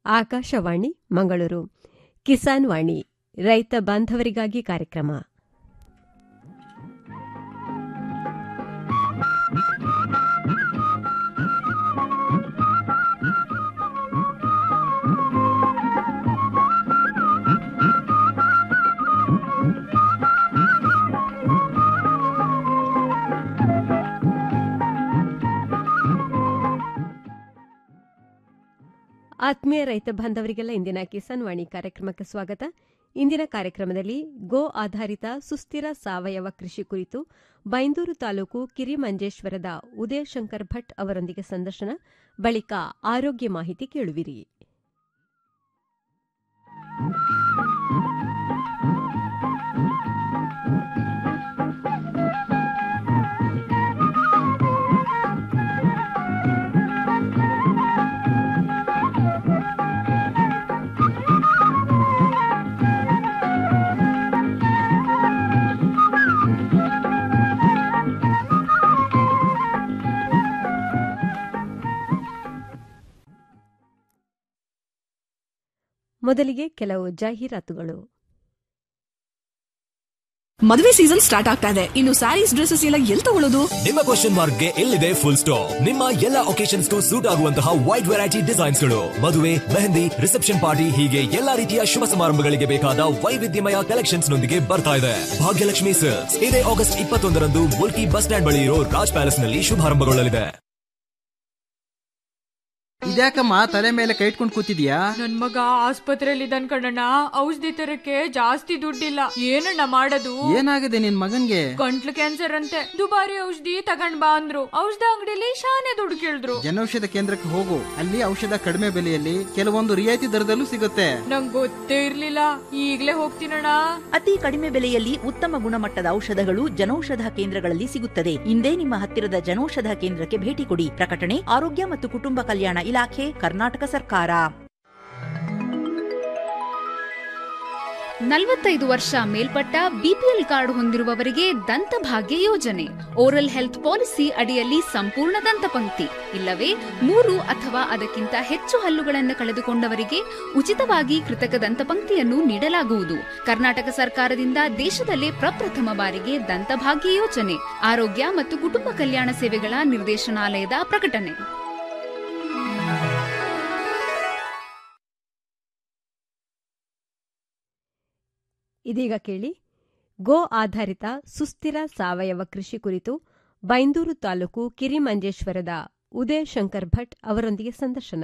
ಆಕಾಶವಾಣಿ ಮಂಗಳೂರು ಕಿಸಾನ್ ವಾಣಿ ರೈತ ಬಾಂಧವರಿಗಾಗಿ ಕಾರ್ಯಕ್ರಮ ಆತ್ಮೀಯ ರೈತ ಬಾಂಧವರಿಗೆಲ್ಲ ಇಂದಿನ ಕಿಸಾನ್ ವಾಣಿ ಕಾರ್ಯಕ್ರಮಕ್ಕೆ ಸ್ವಾಗತ ಇಂದಿನ ಕಾರ್ಯಕ್ರಮದಲ್ಲಿ ಗೋ ಆಧಾರಿತ ಸುಸ್ಥಿರ ಸಾವಯವ ಕೃಷಿ ಕುರಿತು ಬೈಂದೂರು ತಾಲೂಕು ಕಿರಿಮಂಜೇಶ್ವರದ ಉದಯಶಂಕರ್ ಭಟ್ ಅವರೊಂದಿಗೆ ಸಂದರ್ಶನ ಬಳಿಕ ಆರೋಗ್ಯ ಮಾಹಿತಿ ಕೇಳುವಿರಿ ಮೊದಲಿಗೆ ಕೆಲವು ಜಾಹೀರಾತುಗಳು ಮದುವೆ ಸೀಸನ್ ಸ್ಟಾರ್ಟ್ ಆಗ್ತಾ ಇದೆ ಇನ್ನು ಸ್ಯಾರೀಸ್ ಡ್ರೆಸ್ಸಸ್ ಎಲ್ಲ ಎಲ್ಲಿ ತಗೊಳ್ಳೋದು ನಿಮ್ಮ ಕ್ವಶನ್ ಮಾರ್ಕ್ ಗೆ ಎಲ್ಲಿದೆ ಫುಲ್ ಸ್ಟಾಪ್ ನಿಮ್ಮ ಎಲ್ಲ ಒಕೇಶನ್ಸ್ ಸೂಟ್ ಆಗುವಂತಹ ವೈಡ್ ವೆರೈಟಿ ಡಿಸೈನ್ಸ್ ಗಳು ಮದುವೆ ಮೆಹಂದಿ ರಿಸೆಪ್ಷನ್ ಪಾರ್ಟಿ ಹೀಗೆ ಎಲ್ಲಾ ರೀತಿಯ ಶುಭ ಸಮಾರಂಭಗಳಿಗೆ ಬೇಕಾದ ವೈವಿಧ್ಯಮಯ ಕಲೆಕ್ಷನ್ಸ್ ನೊಂದಿಗೆ ಬರ್ತಾ ಇದೆ ಭಾಗ್ಯಲಕ್ಷ್ಮಿ ಸಿಲ್ಕ್ಸ್ ಇದೇ ಆಗಸ್ಟ್ ಇಪ್ಪತ್ತೊಂದರಂದು ಮುಲ್ಕಿ ಬಸ್ ಸ್ಟ್ಯಾಂಡ್ ಬಳಿ ಇರೋ ರಾಜ್ ಪ್ಯಾಲೇಸ್ ನಲ್ಲಿ ಶುಭಾರಂಭಗೊಳ್ಳಲಿದೆ ಇದ್ಯಾಕಮ್ಮ ತಲೆ ಮೇಲೆ ಕೈ ಇಟ್ಕೊಂಡು ಕೂತಿದ್ಯಾ ನನ್ ಮಗ ಆಸ್ಪತ್ರೆಯಲ್ಲಿ ಇದ್ದಾನ್ ಕಣಣ್ಣ ಔಷಧಿ ತರಕ್ಕೆ ಜಾಸ್ತಿ ದುಡ್ಡಿಲ್ಲ ಏನಣ್ಣ ಮಾಡೋದು ಏನಾಗಿದೆ ನಿನ್ ಮಗನ್ಗೆ ಗಂಟ್ಲು ಕ್ಯಾನ್ಸರ್ ಅಂತೆ ದುಬಾರಿ ಔಷಧಿ ತಗೊಂಡ್ ಬಾ ಅಂದ್ರು ಔಷಧ ಅಂಗಡಿಲಿ ಶಾನೆ ದುಡ್ಡು ಕೇಳಿದ್ರು ಜನೌಷಧ ಕೇಂದ್ರಕ್ಕೆ ಹೋಗು ಅಲ್ಲಿ ಔಷಧ ಕಡಿಮೆ ಬೆಲೆಯಲ್ಲಿ ಕೆಲವೊಂದು ರಿಯಾಯಿತಿ ದರದಲ್ಲೂ ಸಿಗುತ್ತೆ ನಂಗ್ ಗೊತ್ತೇ ಇರ್ಲಿಲ್ಲ ಈಗ್ಲೇ ಹೋಗ್ತೀನಣ್ಣ ಅತಿ ಕಡಿಮೆ ಬೆಲೆಯಲ್ಲಿ ಉತ್ತಮ ಗುಣಮಟ್ಟದ ಔಷಧಗಳು ಜನೌಷಧ ಕೇಂದ್ರಗಳಲ್ಲಿ ಸಿಗುತ್ತದೆ ಇಂದೇ ನಿಮ್ಮ ಹತ್ತಿರದ ಜನೌಷಧ ಕೇಂದ್ರಕ್ಕೆ ಭೇಟಿ ಕೊಡಿ ಪ್ರಕಟಣೆ ಆರೋಗ್ಯ ಮತ್ತು ಕುಟುಂಬ ಕಲ್ಯಾಣ ಇಲಾಖೆ ಕರ್ನಾಟಕ ಸರ್ಕಾರ ನಲವತ್ತೈದು ವರ್ಷ ಮೇಲ್ಪಟ್ಟ ಬಿಪಿಎಲ್ ಕಾರ್ಡ್ ಹೊಂದಿರುವವರಿಗೆ ದಂತಭಾಗ್ಯ ಯೋಜನೆ ಓರಲ್ ಹೆಲ್ತ್ ಪಾಲಿಸಿ ಅಡಿಯಲ್ಲಿ ಸಂಪೂರ್ಣ ದಂತಪಂಕ್ತಿ ಇಲ್ಲವೇ ಮೂರು ಅಥವಾ ಅದಕ್ಕಿಂತ ಹೆಚ್ಚು ಹಲ್ಲುಗಳನ್ನು ಕಳೆದುಕೊಂಡವರಿಗೆ ಉಚಿತವಾಗಿ ಕೃತಕ ದಂತಪಂಕ್ತಿಯನ್ನು ನೀಡಲಾಗುವುದು ಕರ್ನಾಟಕ ಸರ್ಕಾರದಿಂದ ದೇಶದಲ್ಲೇ ಪ್ರಪ್ರಥಮ ಬಾರಿಗೆ ದಂತಭಾಗ್ಯ ಯೋಜನೆ ಆರೋಗ್ಯ ಮತ್ತು ಕುಟುಂಬ ಕಲ್ಯಾಣ ಸೇವೆಗಳ ನಿರ್ದೇಶನಾಲಯದ ಪ್ರಕಟಣೆ ಇದೀಗ ಕೇಳಿ ಗೋ ಆಧಾರಿತ ಸುಸ್ಥಿರ ಸಾವಯವ ಕೃಷಿ ಕುರಿತು ಬೈಂದೂರು ತಾಲೂಕು ಕಿರಿಮಂಜೇಶ್ವರದ ಉದಯ್ ಶಂಕರ್ ಭಟ್ ಅವರೊಂದಿಗೆ ಸಂದರ್ಶನ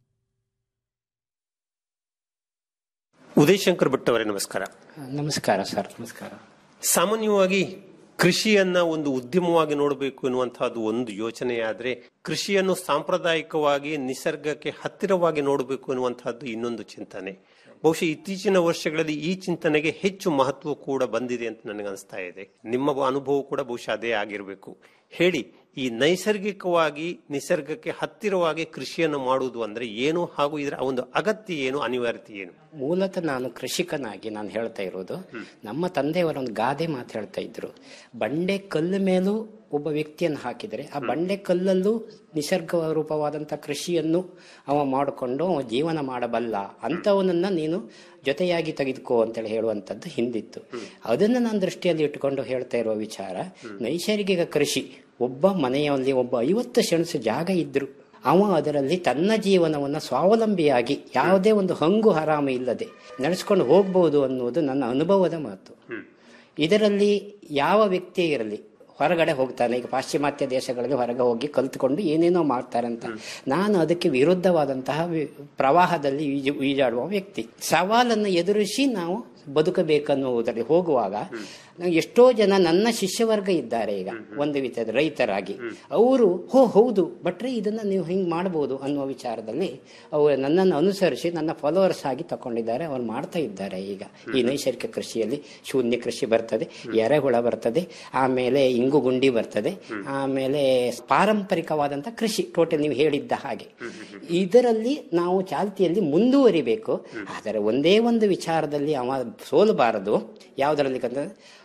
ಉದಯ್ ಶಂಕರ್ ಭಟ್ ಅವರೇ ನಮಸ್ಕಾರ ನಮಸ್ಕಾರ ಸರ್ ನಮಸ್ಕಾರ ಸಾಮಾನ್ಯವಾಗಿ ಕೃಷಿಯನ್ನ ಒಂದು ಉದ್ಯಮವಾಗಿ ನೋಡಬೇಕು ಎನ್ನುವಂತಹದ್ದು ಒಂದು ಯೋಚನೆಯಾದ್ರೆ ಕೃಷಿಯನ್ನು ಸಾಂಪ್ರದಾಯಿಕವಾಗಿ ನಿಸರ್ಗಕ್ಕೆ ಹತ್ತಿರವಾಗಿ ನೋಡಬೇಕು ಎನ್ನುವಂತಹದ್ದು ಇನ್ನೊಂದು ಚಿಂತನೆ ಬಹುಶಃ ಇತ್ತೀಚಿನ ವರ್ಷಗಳಲ್ಲಿ ಈ ಚಿಂತನೆಗೆ ಹೆಚ್ಚು ಮಹತ್ವ ಕೂಡ ಬಂದಿದೆ ಅಂತ ನನಗೆ ಅನಿಸ್ತಾ ಇದೆ ನಿಮ್ಮ ಅನುಭವ ಕೂಡ ಬಹುಶಃ ಅದೇ ಆಗಿರಬೇಕು ಹೇಳಿ ಈ ನೈಸರ್ಗಿಕವಾಗಿ ನಿಸರ್ಗಕ್ಕೆ ಹತ್ತಿರವಾಗಿ ಕೃಷಿಯನ್ನು ಮಾಡುವುದು ಅಂದ್ರೆ ಏನು ಹಾಗೂ ಇದರ ಒಂದು ಅಗತ್ಯ ಏನು ಅನಿವಾರ್ಯತೆ ಏನು ಮೂಲತಃ ನಾನು ಕೃಷಿಕನಾಗಿ ನಾನು ಹೇಳ್ತಾ ಇರೋದು ನಮ್ಮ ತಂದೆಯವರ ಒಂದು ಗಾದೆ ಮಾತು ಹೇಳ್ತಾ ಇದ್ರು ಬಂಡೆ ಕಲ್ಲು ಮೇಲೂ ಒಬ್ಬ ವ್ಯಕ್ತಿಯನ್ನು ಹಾಕಿದರೆ ಆ ಬಂಡೆ ಕಲ್ಲಲ್ಲೂ ನಿಸರ್ಗ ರೂಪವಾದಂಥ ಕೃಷಿಯನ್ನು ಅವ ಮಾಡಿಕೊಂಡು ಅವ ಜೀವನ ಮಾಡಬಲ್ಲ ಅಂಥವನನ್ನ ನೀನು ಜೊತೆಯಾಗಿ ತೆಗೆದುಕೋ ಅಂತೇಳಿ ಹೇಳುವಂಥದ್ದು ಹಿಂದಿತ್ತು ಅದನ್ನು ನಾನು ದೃಷ್ಟಿಯಲ್ಲಿ ಇಟ್ಟುಕೊಂಡು ಹೇಳ್ತಾ ಇರುವ ವಿಚಾರ ನೈಸರ್ಗಿಕ ಕೃಷಿ ಒಬ್ಬ ಮನೆಯಲ್ಲಿ ಒಬ್ಬ ಐವತ್ತು ಸೆಣಸು ಜಾಗ ಇದ್ರು ಅವ ಅದರಲ್ಲಿ ತನ್ನ ಜೀವನವನ್ನು ಸ್ವಾವಲಂಬಿಯಾಗಿ ಯಾವುದೇ ಒಂದು ಹಂಗು ಹರಾಮ ಇಲ್ಲದೆ ನಡೆಸ್ಕೊಂಡು ಹೋಗ್ಬೋದು ಅನ್ನುವುದು ನನ್ನ ಅನುಭವದ ಮಾತು ಇದರಲ್ಲಿ ಯಾವ ವ್ಯಕ್ತಿ ಇರಲಿ ಹೊರಗಡೆ ಹೋಗ್ತಾನೆ ಈಗ ಪಾಶ್ಚಿಮಾತ್ಯ ದೇಶಗಳಲ್ಲಿ ಹೊರಗೆ ಹೋಗಿ ಕಲ್ತ್ಕೊಂಡು ಏನೇನೋ ಮಾಡ್ತಾರೆ ಅಂತ ನಾನು ಅದಕ್ಕೆ ವಿರುದ್ಧವಾದಂತಹ ವಿ- ಪ್ರವಾಹದಲ್ಲಿ ಈಜು ಈಜಾಡುವ ವ್ಯಕ್ತಿ ಸವಾಲನ್ನು ಎದುರಿಸಿ ನಾವು ಬದುಕಬೇಕನ್ನುವುದರಲ್ಲಿ ಹೋಗುವಾಗ ನಾವು ಎಷ್ಟೋ ಜನ ನನ್ನ ಶಿಷ್ಯವರ್ಗ ಇದ್ದಾರೆ ಈಗ ಒಂದು ವಿಧದ ರೈತರಾಗಿ ಅವರು ಹೋ ಹೌದು ಭಟ್ರೆ ಇದನ್ನ ನೀವು ಹಿಂಗೆ ಮಾಡಬಹುದು ಅನ್ನುವ ವಿಚಾರದಲ್ಲಿ ಅವರು ನನ್ನನ್ನು ಅನುಸರಿಸಿ ನನ್ನ ಫಾಲೋವರ್ಸ್ ಆಗಿ ತಗೊಂಡಿದ್ದಾರೆ ಅವ್ರು ಮಾಡ್ತಾ ಇದ್ದಾರೆ ಈಗ ಈ ನೈಸರ್ಗಿಕ ಕೃಷಿಯಲ್ಲಿ ಶೂನ್ಯ ಕೃಷಿ ಬರ್ತದೆ ಎರೆಹುಳ ಬರ್ತದೆ ಆಮೇಲೆ ಇಂಗು ಗುಂಡಿ ಬರ್ತದೆ ಆಮೇಲೆ ಪಾರಂಪರಿಕವಾದಂಥ ಕೃಷಿ ಟೋಟಲ್ ನೀವು ಹೇಳಿದ್ದ ಹಾಗೆ ಇದರಲ್ಲಿ ನಾವು ಚಾಲ್ತಿಯಲ್ಲಿ ಮುಂದುವರಿಬೇಕು ಆದರೆ ಒಂದೇ ಒಂದು ವಿಚಾರದಲ್ಲಿ ಅವ ಸೋಲಬಾರದು ಯಾವುದರಲ್ಲಿ ಅಂತಂದ್ರೆ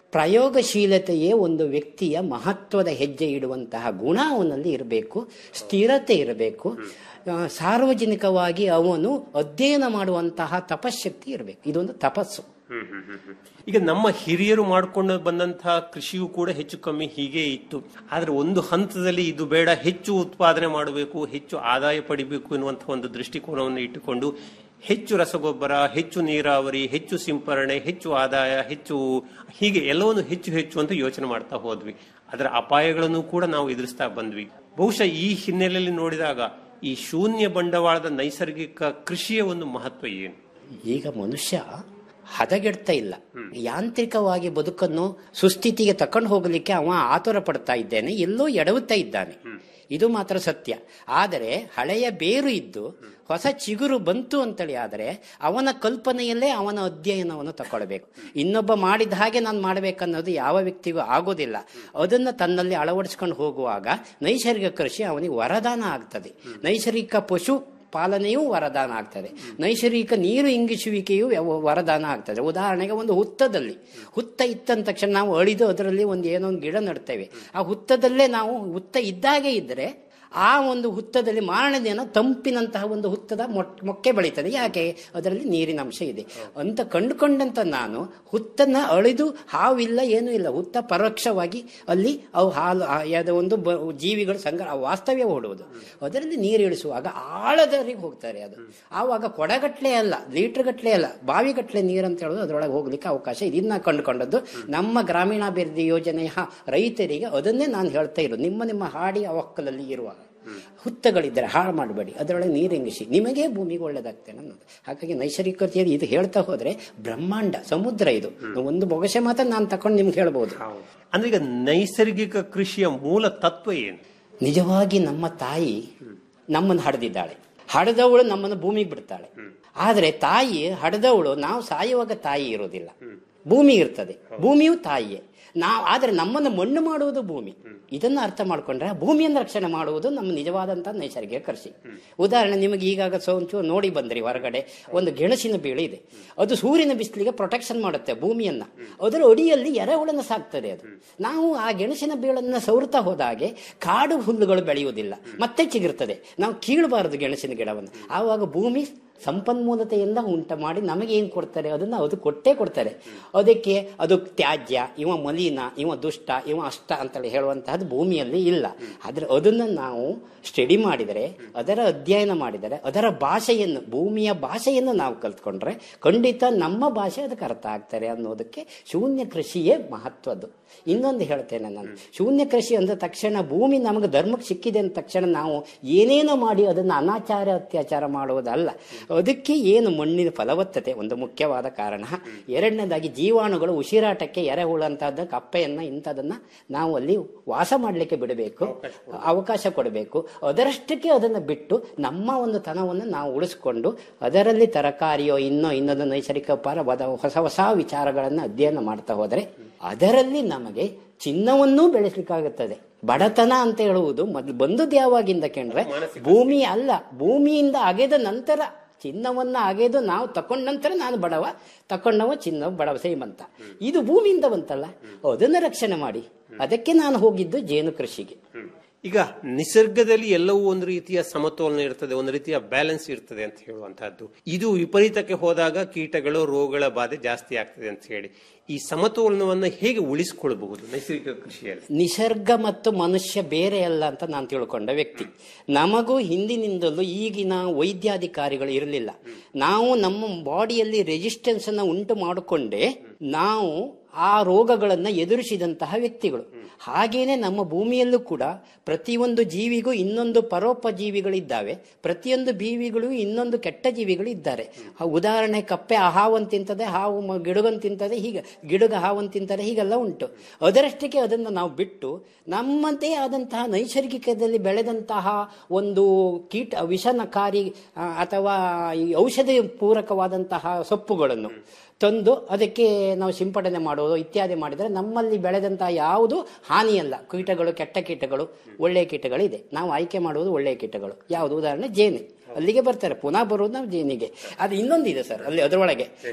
ಪ್ರಯೋಗಶೀಲತೆಯೇ ಒಂದು ವ್ಯಕ್ತಿಯ ಮಹತ್ವದ ಹೆಜ್ಜೆ ಇಡುವಂತಹ ಗುಣ ಅವನಲ್ಲಿ ಇರಬೇಕು ಸ್ಥಿರತೆ ಇರಬೇಕು ಆ, ಸಾರ್ವಜನಿಕವಾಗಿ ಅವನು ಅಧ್ಯಯನ ಮಾಡುವಂತಹ ತಪಶಕ್ತಿ ಇರಬೇಕು ಇದೊಂದು ತಪಸ್ಸು ಈಗ ನಮ್ಮ ಹಿರಿಯರು ಮಾಡ್ಕೊಂಡು ಬಂದಂತಹ ಕೃಷಿಯೂ ಕೂಡ ಹೆಚ್ಚು ಕಮ್ಮಿ ಹೀಗೆ ಇತ್ತು ಆದ್ರೆ ಒಂದು ಹಂತದಲ್ಲಿ ಇದು ಬೇಡ ಹೆಚ್ಚು ಉತ್ಪಾದನೆ ಮಾಡಬೇಕು ಹೆಚ್ಚು ಆದಾಯ ಪಡಿಬೇಕು ಎನ್ನುವಂತಹ ಒಂದು ದೃಷ್ಟಿಕೋನವನ್ನು ಇಟ್ಟುಕೊಂಡು ಹೆಚ್ಚು ರಸಗೊಬ್ಬರ ಹೆಚ್ಚು ನೀರಾವರಿ ಹೆಚ್ಚು ಸಿಂಪರಣೆ ಹೆಚ್ಚು ಆದಾಯ ಹೆಚ್ಚು ಹೀಗೆ ಎಲ್ಲವನ್ನು ಹೆಚ್ಚು ಹೆಚ್ಚು ಅಂತ ಯೋಚನೆ ಮಾಡ್ತಾ ಹೋದ್ವಿ ಅದರ ಅಪಾಯಗಳನ್ನು ಕೂಡ ನಾವು ಎದುರಿಸ್ತಾ ಬಂದ್ವಿ ಬಹುಶಃ ಈ ಹಿನ್ನೆಲೆಯಲ್ಲಿ ನೋಡಿದಾಗ ಈ ಶೂನ್ಯ ಬಂಡವಾಳದ ನೈಸರ್ಗಿಕ ಕೃಷಿಯ ಒಂದು ಮಹತ್ವ ಏನು ಈಗ ಮನುಷ್ಯ ಹದಗೆಡ್ತಾ ಇಲ್ಲ ಯಾಂತ್ರಿಕವಾಗಿ ಬದುಕನ್ನು ಸುಸ್ಥಿತಿಗೆ ತಕೊಂಡು ಹೋಗಲಿಕ್ಕೆ ಅವ ಆತುರ ಪಡ್ತಾ ಇದ್ದೇನೆ ಎಲ್ಲೋ ಎಡವುತ್ತಾ ಇದ್ದಾನೆ ಇದು ಮಾತ್ರ ಸತ್ಯ ಆದರೆ ಹಳೆಯ ಬೇರು ಇದ್ದು ಹೊಸ ಚಿಗುರು ಬಂತು ಅಂತೇಳಿ ಆದರೆ ಅವನ ಕಲ್ಪನೆಯಲ್ಲೇ ಅವನ ಅಧ್ಯಯನವನ್ನು ತಗೊಳ್ಬೇಕು ಇನ್ನೊಬ್ಬ ಮಾಡಿದ ಹಾಗೆ ನಾನು ಮಾಡ್ಬೇಕನ್ನೋದು ಯಾವ ವ್ಯಕ್ತಿಗೂ ಆಗೋದಿಲ್ಲ ಅದನ್ನು ತನ್ನಲ್ಲಿ ಅಳವಡಿಸ್ಕೊಂಡು ಹೋಗುವಾಗ ನೈಸರ್ಗಿಕ ಕೃಷಿ ಅವನಿಗೆ ವರದಾನ ಆಗ್ತದೆ ನೈಸರ್ಗಿಕ ಪಶು ಪಾಲನೆಯೂ ವರದಾನ ಆಗ್ತದೆ ನೈಸರ್ಗಿಕ ನೀರು ಇಂಗಿಸುವಿಕೆಯೂ ಯಾವ- ವರದಾನ ಆಗ್ತದೆ ಉದಾಹರಣೆಗೆ ಒಂದು ಹುತ್ತದಲ್ಲಿ ಹುತ್ತ ಇತ್ತಂದ ತಕ್ಷಣ ನಾವು ಅಳಿದು ಅದರಲ್ಲಿ ಒಂದು ಏನೋ ಒಂದು ಗಿಡ ನಡ್ತೇವೆ ಆ ಹುತ್ತದಲ್ಲೇ ನಾವು ಹುತ್ತ ಇದ್ದಾಗೆ ಇದ್ದರೆ ಆ ಒಂದು ಹುತ್ತದಲ್ಲಿ ಮಾರನೇ ದಿನ ತಂಪಿನಂತಹ ಒಂದು ಹುತ್ತದ ಮೊಟ್- ಮೊಕ್ಕೆ ಬೆಳೀತದೆ ಯಾಕೆ ಅದರಲ್ಲಿ ನೀರಿನ ಅಂಶ ಇದೆ ಅಂತ ಕಂಡುಕೊಂಡಂತ ನಾನು ಹುತ್ತನ್ನ ಅಳಿದು ಹಾವಿಲ್ಲ ಏನೂ ಇಲ್ಲ ಹುತ್ತ ಪರೋಕ್ಷವಾಗಿ ಅಲ್ಲಿ ಅವು ಹಾಲು ಆ ಯಾವುದೋ ಒಂದು ಬ- ಜೀವಿಗಳು ಸಂಗ್ರಹ ವಾಸ್ತವ್ಯ ಹೂಡುವುದು ಅದರಲ್ಲಿ ನೀರು ಇಳಿಸುವಾಗ ಆಳದವರೆಗೆ ಹೋಗ್ತಾರೆ ಅದು ಆವಾಗ ಕೊಡಗಟ್ಲೆ ಅಲ್ಲ ಲೀಟರ್ ಗಟ್ಲೆ ಅಲ್ಲ ಬಾವಿಗಟ್ಲೆ ನೀರು ಅಂತ ಹೇಳೋದು ಅದರೊಳಗೆ ಹೋಗ್ಲಿಕ್ಕೆ ಅವಕಾಶ ಇದೆ ಇದನ್ನ ಕಂಡುಕೊಂಡದ್ದು ನಮ್ಮ ಗ್ರಾಮೀಣಾಭಿವೃದ್ಧಿ ಯೋಜನೆಯ ರೈತರಿಗೆ ಅದನ್ನೇ ನಾನು ಹೇಳ್ತಾ ಇರೋದು ನಿಮ್ಮ ನಿಮ್ಮ ಹಾಡಿ ಅವಕ್ಕಲಲ್ಲಿ ಇರುವಾಗ ಹುತ್ತಗಳಿದ್ದರೆ ಹಾಳು ಮಾಡಬೇಡಿ ಅದರೊಳಗೆ ನೀರು ಇಂಗಿಸಿ ನಿಮಗೇ ಭೂಮಿಗೆ ಒಳ್ಳೇದಾಗ್ತೇನೆ ಅನ್ನೋದು ಹಾಗಾಗಿ ನೈಸರ್ಗಿಕತೆಯಲ್ಲಿ ಇದು ಹೇಳ್ತಾ ಹೋದ್ರೆ ಬ್ರಹ್ಮಾಂಡ ಸಮುದ್ರ ಇದು ಒಂದು ಬೊಗಸೆ ಮಾತ್ರ ನಾನು ತಕೊಂಡು ನಿಮ್ಗೆ ಹೇಳ್ಬೋದು ಅಂದ್ರೆ ಈಗ ನೈಸರ್ಗಿಕ ಕೃಷಿಯ ಮೂಲ ತತ್ವ ಏನು ನಿಜವಾಗಿ ನಮ್ಮ ತಾಯಿ ನಮ್ಮನ್ನು ಹಡೆದಿದ್ದಾಳೆ ಹಡೆದವಳು ನಮ್ಮನ್ನು ಭೂಮಿಗೆ ಬಿಡ್ತಾಳೆ ಆದ್ರೆ ತಾಯಿ ಹಡೆದವಳು ನಾವು ಸಾಯುವಾಗ ತಾಯಿ ಇರೋದಿಲ್ಲ ಭೂಮಿ ಇರ್ತದೆ ಭೂಮಿಯು ತಾಯಿಯೇ ನಾವು ಆದ್ರೆ ನಮ್ಮನ್ನು ಮಣ್ಣು ಮಾಡುವುದು ಭೂಮಿ ಇದನ್ನ ಅರ್ಥ ಮಾಡ್ಕೊಂಡ್ರೆ ಭೂಮಿಯನ್ನು ರಕ್ಷಣೆ ಮಾಡುವುದು ನಮ್ಮ ನಿಜವಾದಂತಹ ನೈಸರ್ಗಿಕ ಕೃಷಿ ಉದಾಹರಣೆ ನಿಮಗೆ ಈಗಾಗ ಸೋಂಚು ನೋಡಿ ಬಂದ್ರಿ ಹೊರಗಡೆ ಒಂದು ಗೆಣಸಿನ ಬೀಳೆ ಇದೆ ಅದು ಸೂರ್ಯನ ಬಿಸಿಲಿಗೆ ಪ್ರೊಟೆಕ್ಷನ್ ಮಾಡುತ್ತೆ ಭೂಮಿಯನ್ನ ಅದರ ಅಡಿಯಲ್ಲಿ ಎರೆಹುಳನ ಸಾಕ್ತದೆ ಅದು ನಾವು ಆ ಗೆಣಸಿನ ಬೀಳನ್ನ ಸವರ್ತಾ ಹೋದಾಗೆ ಕಾಡು ಹುಲ್ಲುಗಳು ಬೆಳೆಯುವುದಿಲ್ಲ ಮತ್ತೆ ಚಿಗುರ್ತದೆ ನಾವು ಕೀಳಬಾರದು ಗೆಣಸಿನ ಗಿಡವನ್ನು ಆವಾಗ ಭೂಮಿ ಸಂಪನ್ಮೂಲತೆಯಿಂದ ಉಂಟ ಮಾಡಿ ನಮಗೆ ಏನು ಕೊಡ್ತಾರೆ ಅದನ್ನ ಅದು ಕೊಟ್ಟೇ ಕೊಡ್ತಾರೆ ಅದಕ್ಕೆ ಅದು ತ್ಯಾಜ್ಯ ಇವ ಮಲಿನ ಇವ ದುಷ್ಟ ಇವ ಅಷ್ಟ ಅಂತೇಳಿ ಹೇಳುವಂತಹದ್ದು ಭೂಮಿಯಲ್ಲಿ ಇಲ್ಲ ಆದ್ರೆ ಅದನ್ನ ನಾವು ಸ್ಟಡಿ ಮಾಡಿದರೆ ಅದರ ಅಧ್ಯಯನ ಮಾಡಿದರೆ ಅದರ ಭಾಷೆಯನ್ನು ಭೂಮಿಯ ಭಾಷೆಯನ್ನು ನಾವು ಕಲ್ತ್ಕೊಂಡ್ರೆ ಖಂಡಿತ ನಮ್ಮ ಭಾಷೆ ಅದಕ್ಕೆ ಅರ್ಥ ಆಗ್ತಾರೆ ಅನ್ನೋದಕ್ಕೆ ಶೂನ್ಯ ಕೃಷಿಯೇ ಮಹತ್ವದ್ದು ಇನ್ನೊಂದು ಹೇಳ್ತೇನೆ ನಾನು ಶೂನ್ಯ ಕೃಷಿ ಅಂದ ತಕ್ಷಣ ಭೂಮಿ ನಮಗೆ ಧರ್ಮಕ್ಕೆ ಸಿಕ್ಕಿದೆ ಅಂದ ತಕ್ಷಣ ನಾವು ಏನೇನೋ ಮಾಡಿ ಅದನ್ನು ಅನಾಚಾರ ಅತ್ಯಾಚಾರ ಮಾಡುವುದಲ್ಲ ಅದಕ್ಕೆ ಏನು ಮಣ್ಣಿನ ಫಲವತ್ತತೆ ಒಂದು ಮುಖ್ಯವಾದ ಕಾರಣ ಎರಡನೇದಾಗಿ ಜೀವಾಣುಗಳು ಉಸಿರಾಟಕ್ಕೆ ಎರೆಹುಳು ಅಂತದ ಕಪ್ಪೆಯನ್ನ ಇಂಥದನ್ನ ನಾವು ಅಲ್ಲಿ ವಾಸ ಮಾಡಲಿಕ್ಕೆ ಬಿಡಬೇಕು ಅವಕಾಶ ಕೊಡಬೇಕು ಅದರಷ್ಟಕ್ಕೆ ಅದನ್ನು ಬಿಟ್ಟು ನಮ್ಮ ಒಂದು ತನವನ್ನು ನಾವು ಉಳಿಸ್ಕೊಂಡು ಅದರಲ್ಲಿ ತರಕಾರಿಯೋ ಇನ್ನೋ ಇನ್ನೊಂದು ನೈಸರ್ಗಿಕ ಪರ ವದ- ಹೊಸ ಹೊಸ ವಿಚಾರಗಳನ್ನು ಅಧ್ಯಯನ ಮಾಡ್ತಾ ಹೋದರೆ ಅದರಲ್ಲಿ ನಮಗೆ ಚಿನ್ನವನ್ನೂ ಬೆಳೆಸಲಿಕ್ಕಾಗುತ್ತದೆ ಬಡತನ ಅಂತ ಹೇಳುವುದು ಮೊದಲು ಬಂದದ್ದು ಯಾವಾಗಿಂದ ಕೇಂದ್ರೆ ಭೂಮಿ ಅಲ್ಲ ಭೂಮಿಯಿಂದ ಅಗೆದ ನಂತರ ಚಿನ್ನವನ್ನ ಅಗೆದು ನಾವು ತಕೊಂಡ ನಂತರ ನಾನು ಬಡವ ತಕೊಂಡವ ಚಿನ್ನ ಬಡವ ಶ್ರೀಮಂತ ಇದು ಭೂಮಿಯಿಂದ ಬಂತಲ್ಲ ಅದನ್ನ ರಕ್ಷಣೆ ಮಾಡಿ ಅದಕ್ಕೆ ನಾನು ಹೋಗಿದ್ದು ಜೇನು ಕೃಷಿಗೆ ಈಗ ನಿಸರ್ಗದಲ್ಲಿ ಎಲ್ಲವೂ ಒಂದು ರೀತಿಯ ಸಮತೋಲನ ಇರ್ತದೆ ಒಂದು ರೀತಿಯ ಬ್ಯಾಲೆನ್ಸ್ ಇರ್ತದೆ ಅಂತ ಹೇಳುವಂತಹದ್ದು ಇದು ವಿಪರೀತಕ್ಕೆ ಹೋದಾಗ ಕೀಟಗಳು ರೋಗಗಳ ಬಾಧೆ ಜಾಸ್ತಿ ಆಗ್ತದೆ ಅಂತ ಹೇಳಿ ಈ ಸಮತೋಲನವನ್ನ ಹೇಗೆ ಉಳಿಸಿಕೊಳ್ಬಹುದು ನೈಸರ್ಗಿಕ ಕೃಷಿಯಲ್ಲಿ ನಿಸರ್ಗ ಮತ್ತು ಮನುಷ್ಯ ಬೇರೆ ಅಲ್ಲ ಅಂತ ನಾನು ತಿಳ್ಕೊಂಡ ವ್ಯಕ್ತಿ ನಮಗೂ ಹಿಂದಿನಿಂದಲೂ ಈಗಿನ ವೈದ್ಯಾಧಿಕಾರಿಗಳು ಇರಲಿಲ್ಲ ನಾವು ನಮ್ಮ ಬಾಡಿಯಲ್ಲಿ ರೆಸಿಸ್ಟೆನ್ಸ್ ಅನ್ನ ಉಂಟು ಮಾಡಿಕೊಂಡೇ ನಾವು ಆ ರೋಗಗಳನ್ನು ಎದುರಿಸಿದಂತಹ ವ್ಯಕ್ತಿಗಳು ಹಾಗೇನೆ ನಮ್ಮ ಭೂಮಿಯಲ್ಲೂ ಕೂಡ ಪ್ರತಿಯೊಂದು ಜೀವಿಗೂ ಇನ್ನೊಂದು ಪರೋಪಜೀವಿಗಳಿದ್ದಾವೆ ಪ್ರತಿಯೊಂದು ಜೀವಿಗಳು ಇನ್ನೊಂದು ಕೆಟ್ಟ ಜೀವಿಗಳು ಇದ್ದಾರೆ ಆ ಉದಾಹರಣೆ ಕಪ್ಪೆ ಆ ಹಾವನ್ನು ತಿಂತದೆ ಹಾವು ಮ- ಗಿಡಗನ್ ತಿಂತದೆ ಹೀಗೆ ಗಿಡಗ ಹಾವನ್ನು ತಿಂತದೆ ಹೀಗೆಲ್ಲ ಉಂಟು ಅದರಷ್ಟಕ್ಕೆ ಅದನ್ನು ನಾವು ಬಿಟ್ಟು ನಮ್ಮದೇ ಆದಂತಹ ನೈಸರ್ಗಿಕದಲ್ಲಿ ಬೆಳೆದಂತಹ ಒಂದು ಕೀಟ ವಿಷನಕಾರಿ ಆ, ಅಥವಾ ಈ ಔಷಧಿ ಪೂರಕವಾದಂತಹ ಸೊಪ್ಪುಗಳನ್ನು ತಂದು ಅದಕ್ಕೆ ನಾವು ಸಿಂಪಡಣೆ ಮಾಡೋದು ಇತ್ಯಾದಿ ಮಾಡಿದರೆ ನಮ್ಮಲ್ಲಿ ಬೆಳೆದಂತಹ ಯಾವುದು ಹಾನಿಯಲ್ಲ ಕೀಟಗಳು ಕೆಟ್ಟ ಕೀಟಗಳು ಒಳ್ಳೆಯ ಕೀಟಗಳು ಇದೆ ನಾವು ಆಯ್ಕೆ ಮಾಡುವುದು ಒಳ್ಳೆಯ ಕೀಟಗಳು ಯಾವುದು ಉದಾಹರಣೆ ಜೇನು ಅಲ್ಲಿಗೆ ಬರ್ತಾರೆ ಪುನಃ ಬರುವುದು ನಾವು ಜೇನಿಗೆ ಅದು ಇನ್ನೊಂದಿದೆ ಸರ್ ಅಲ್ಲಿ ಅದರೊಳಗೆ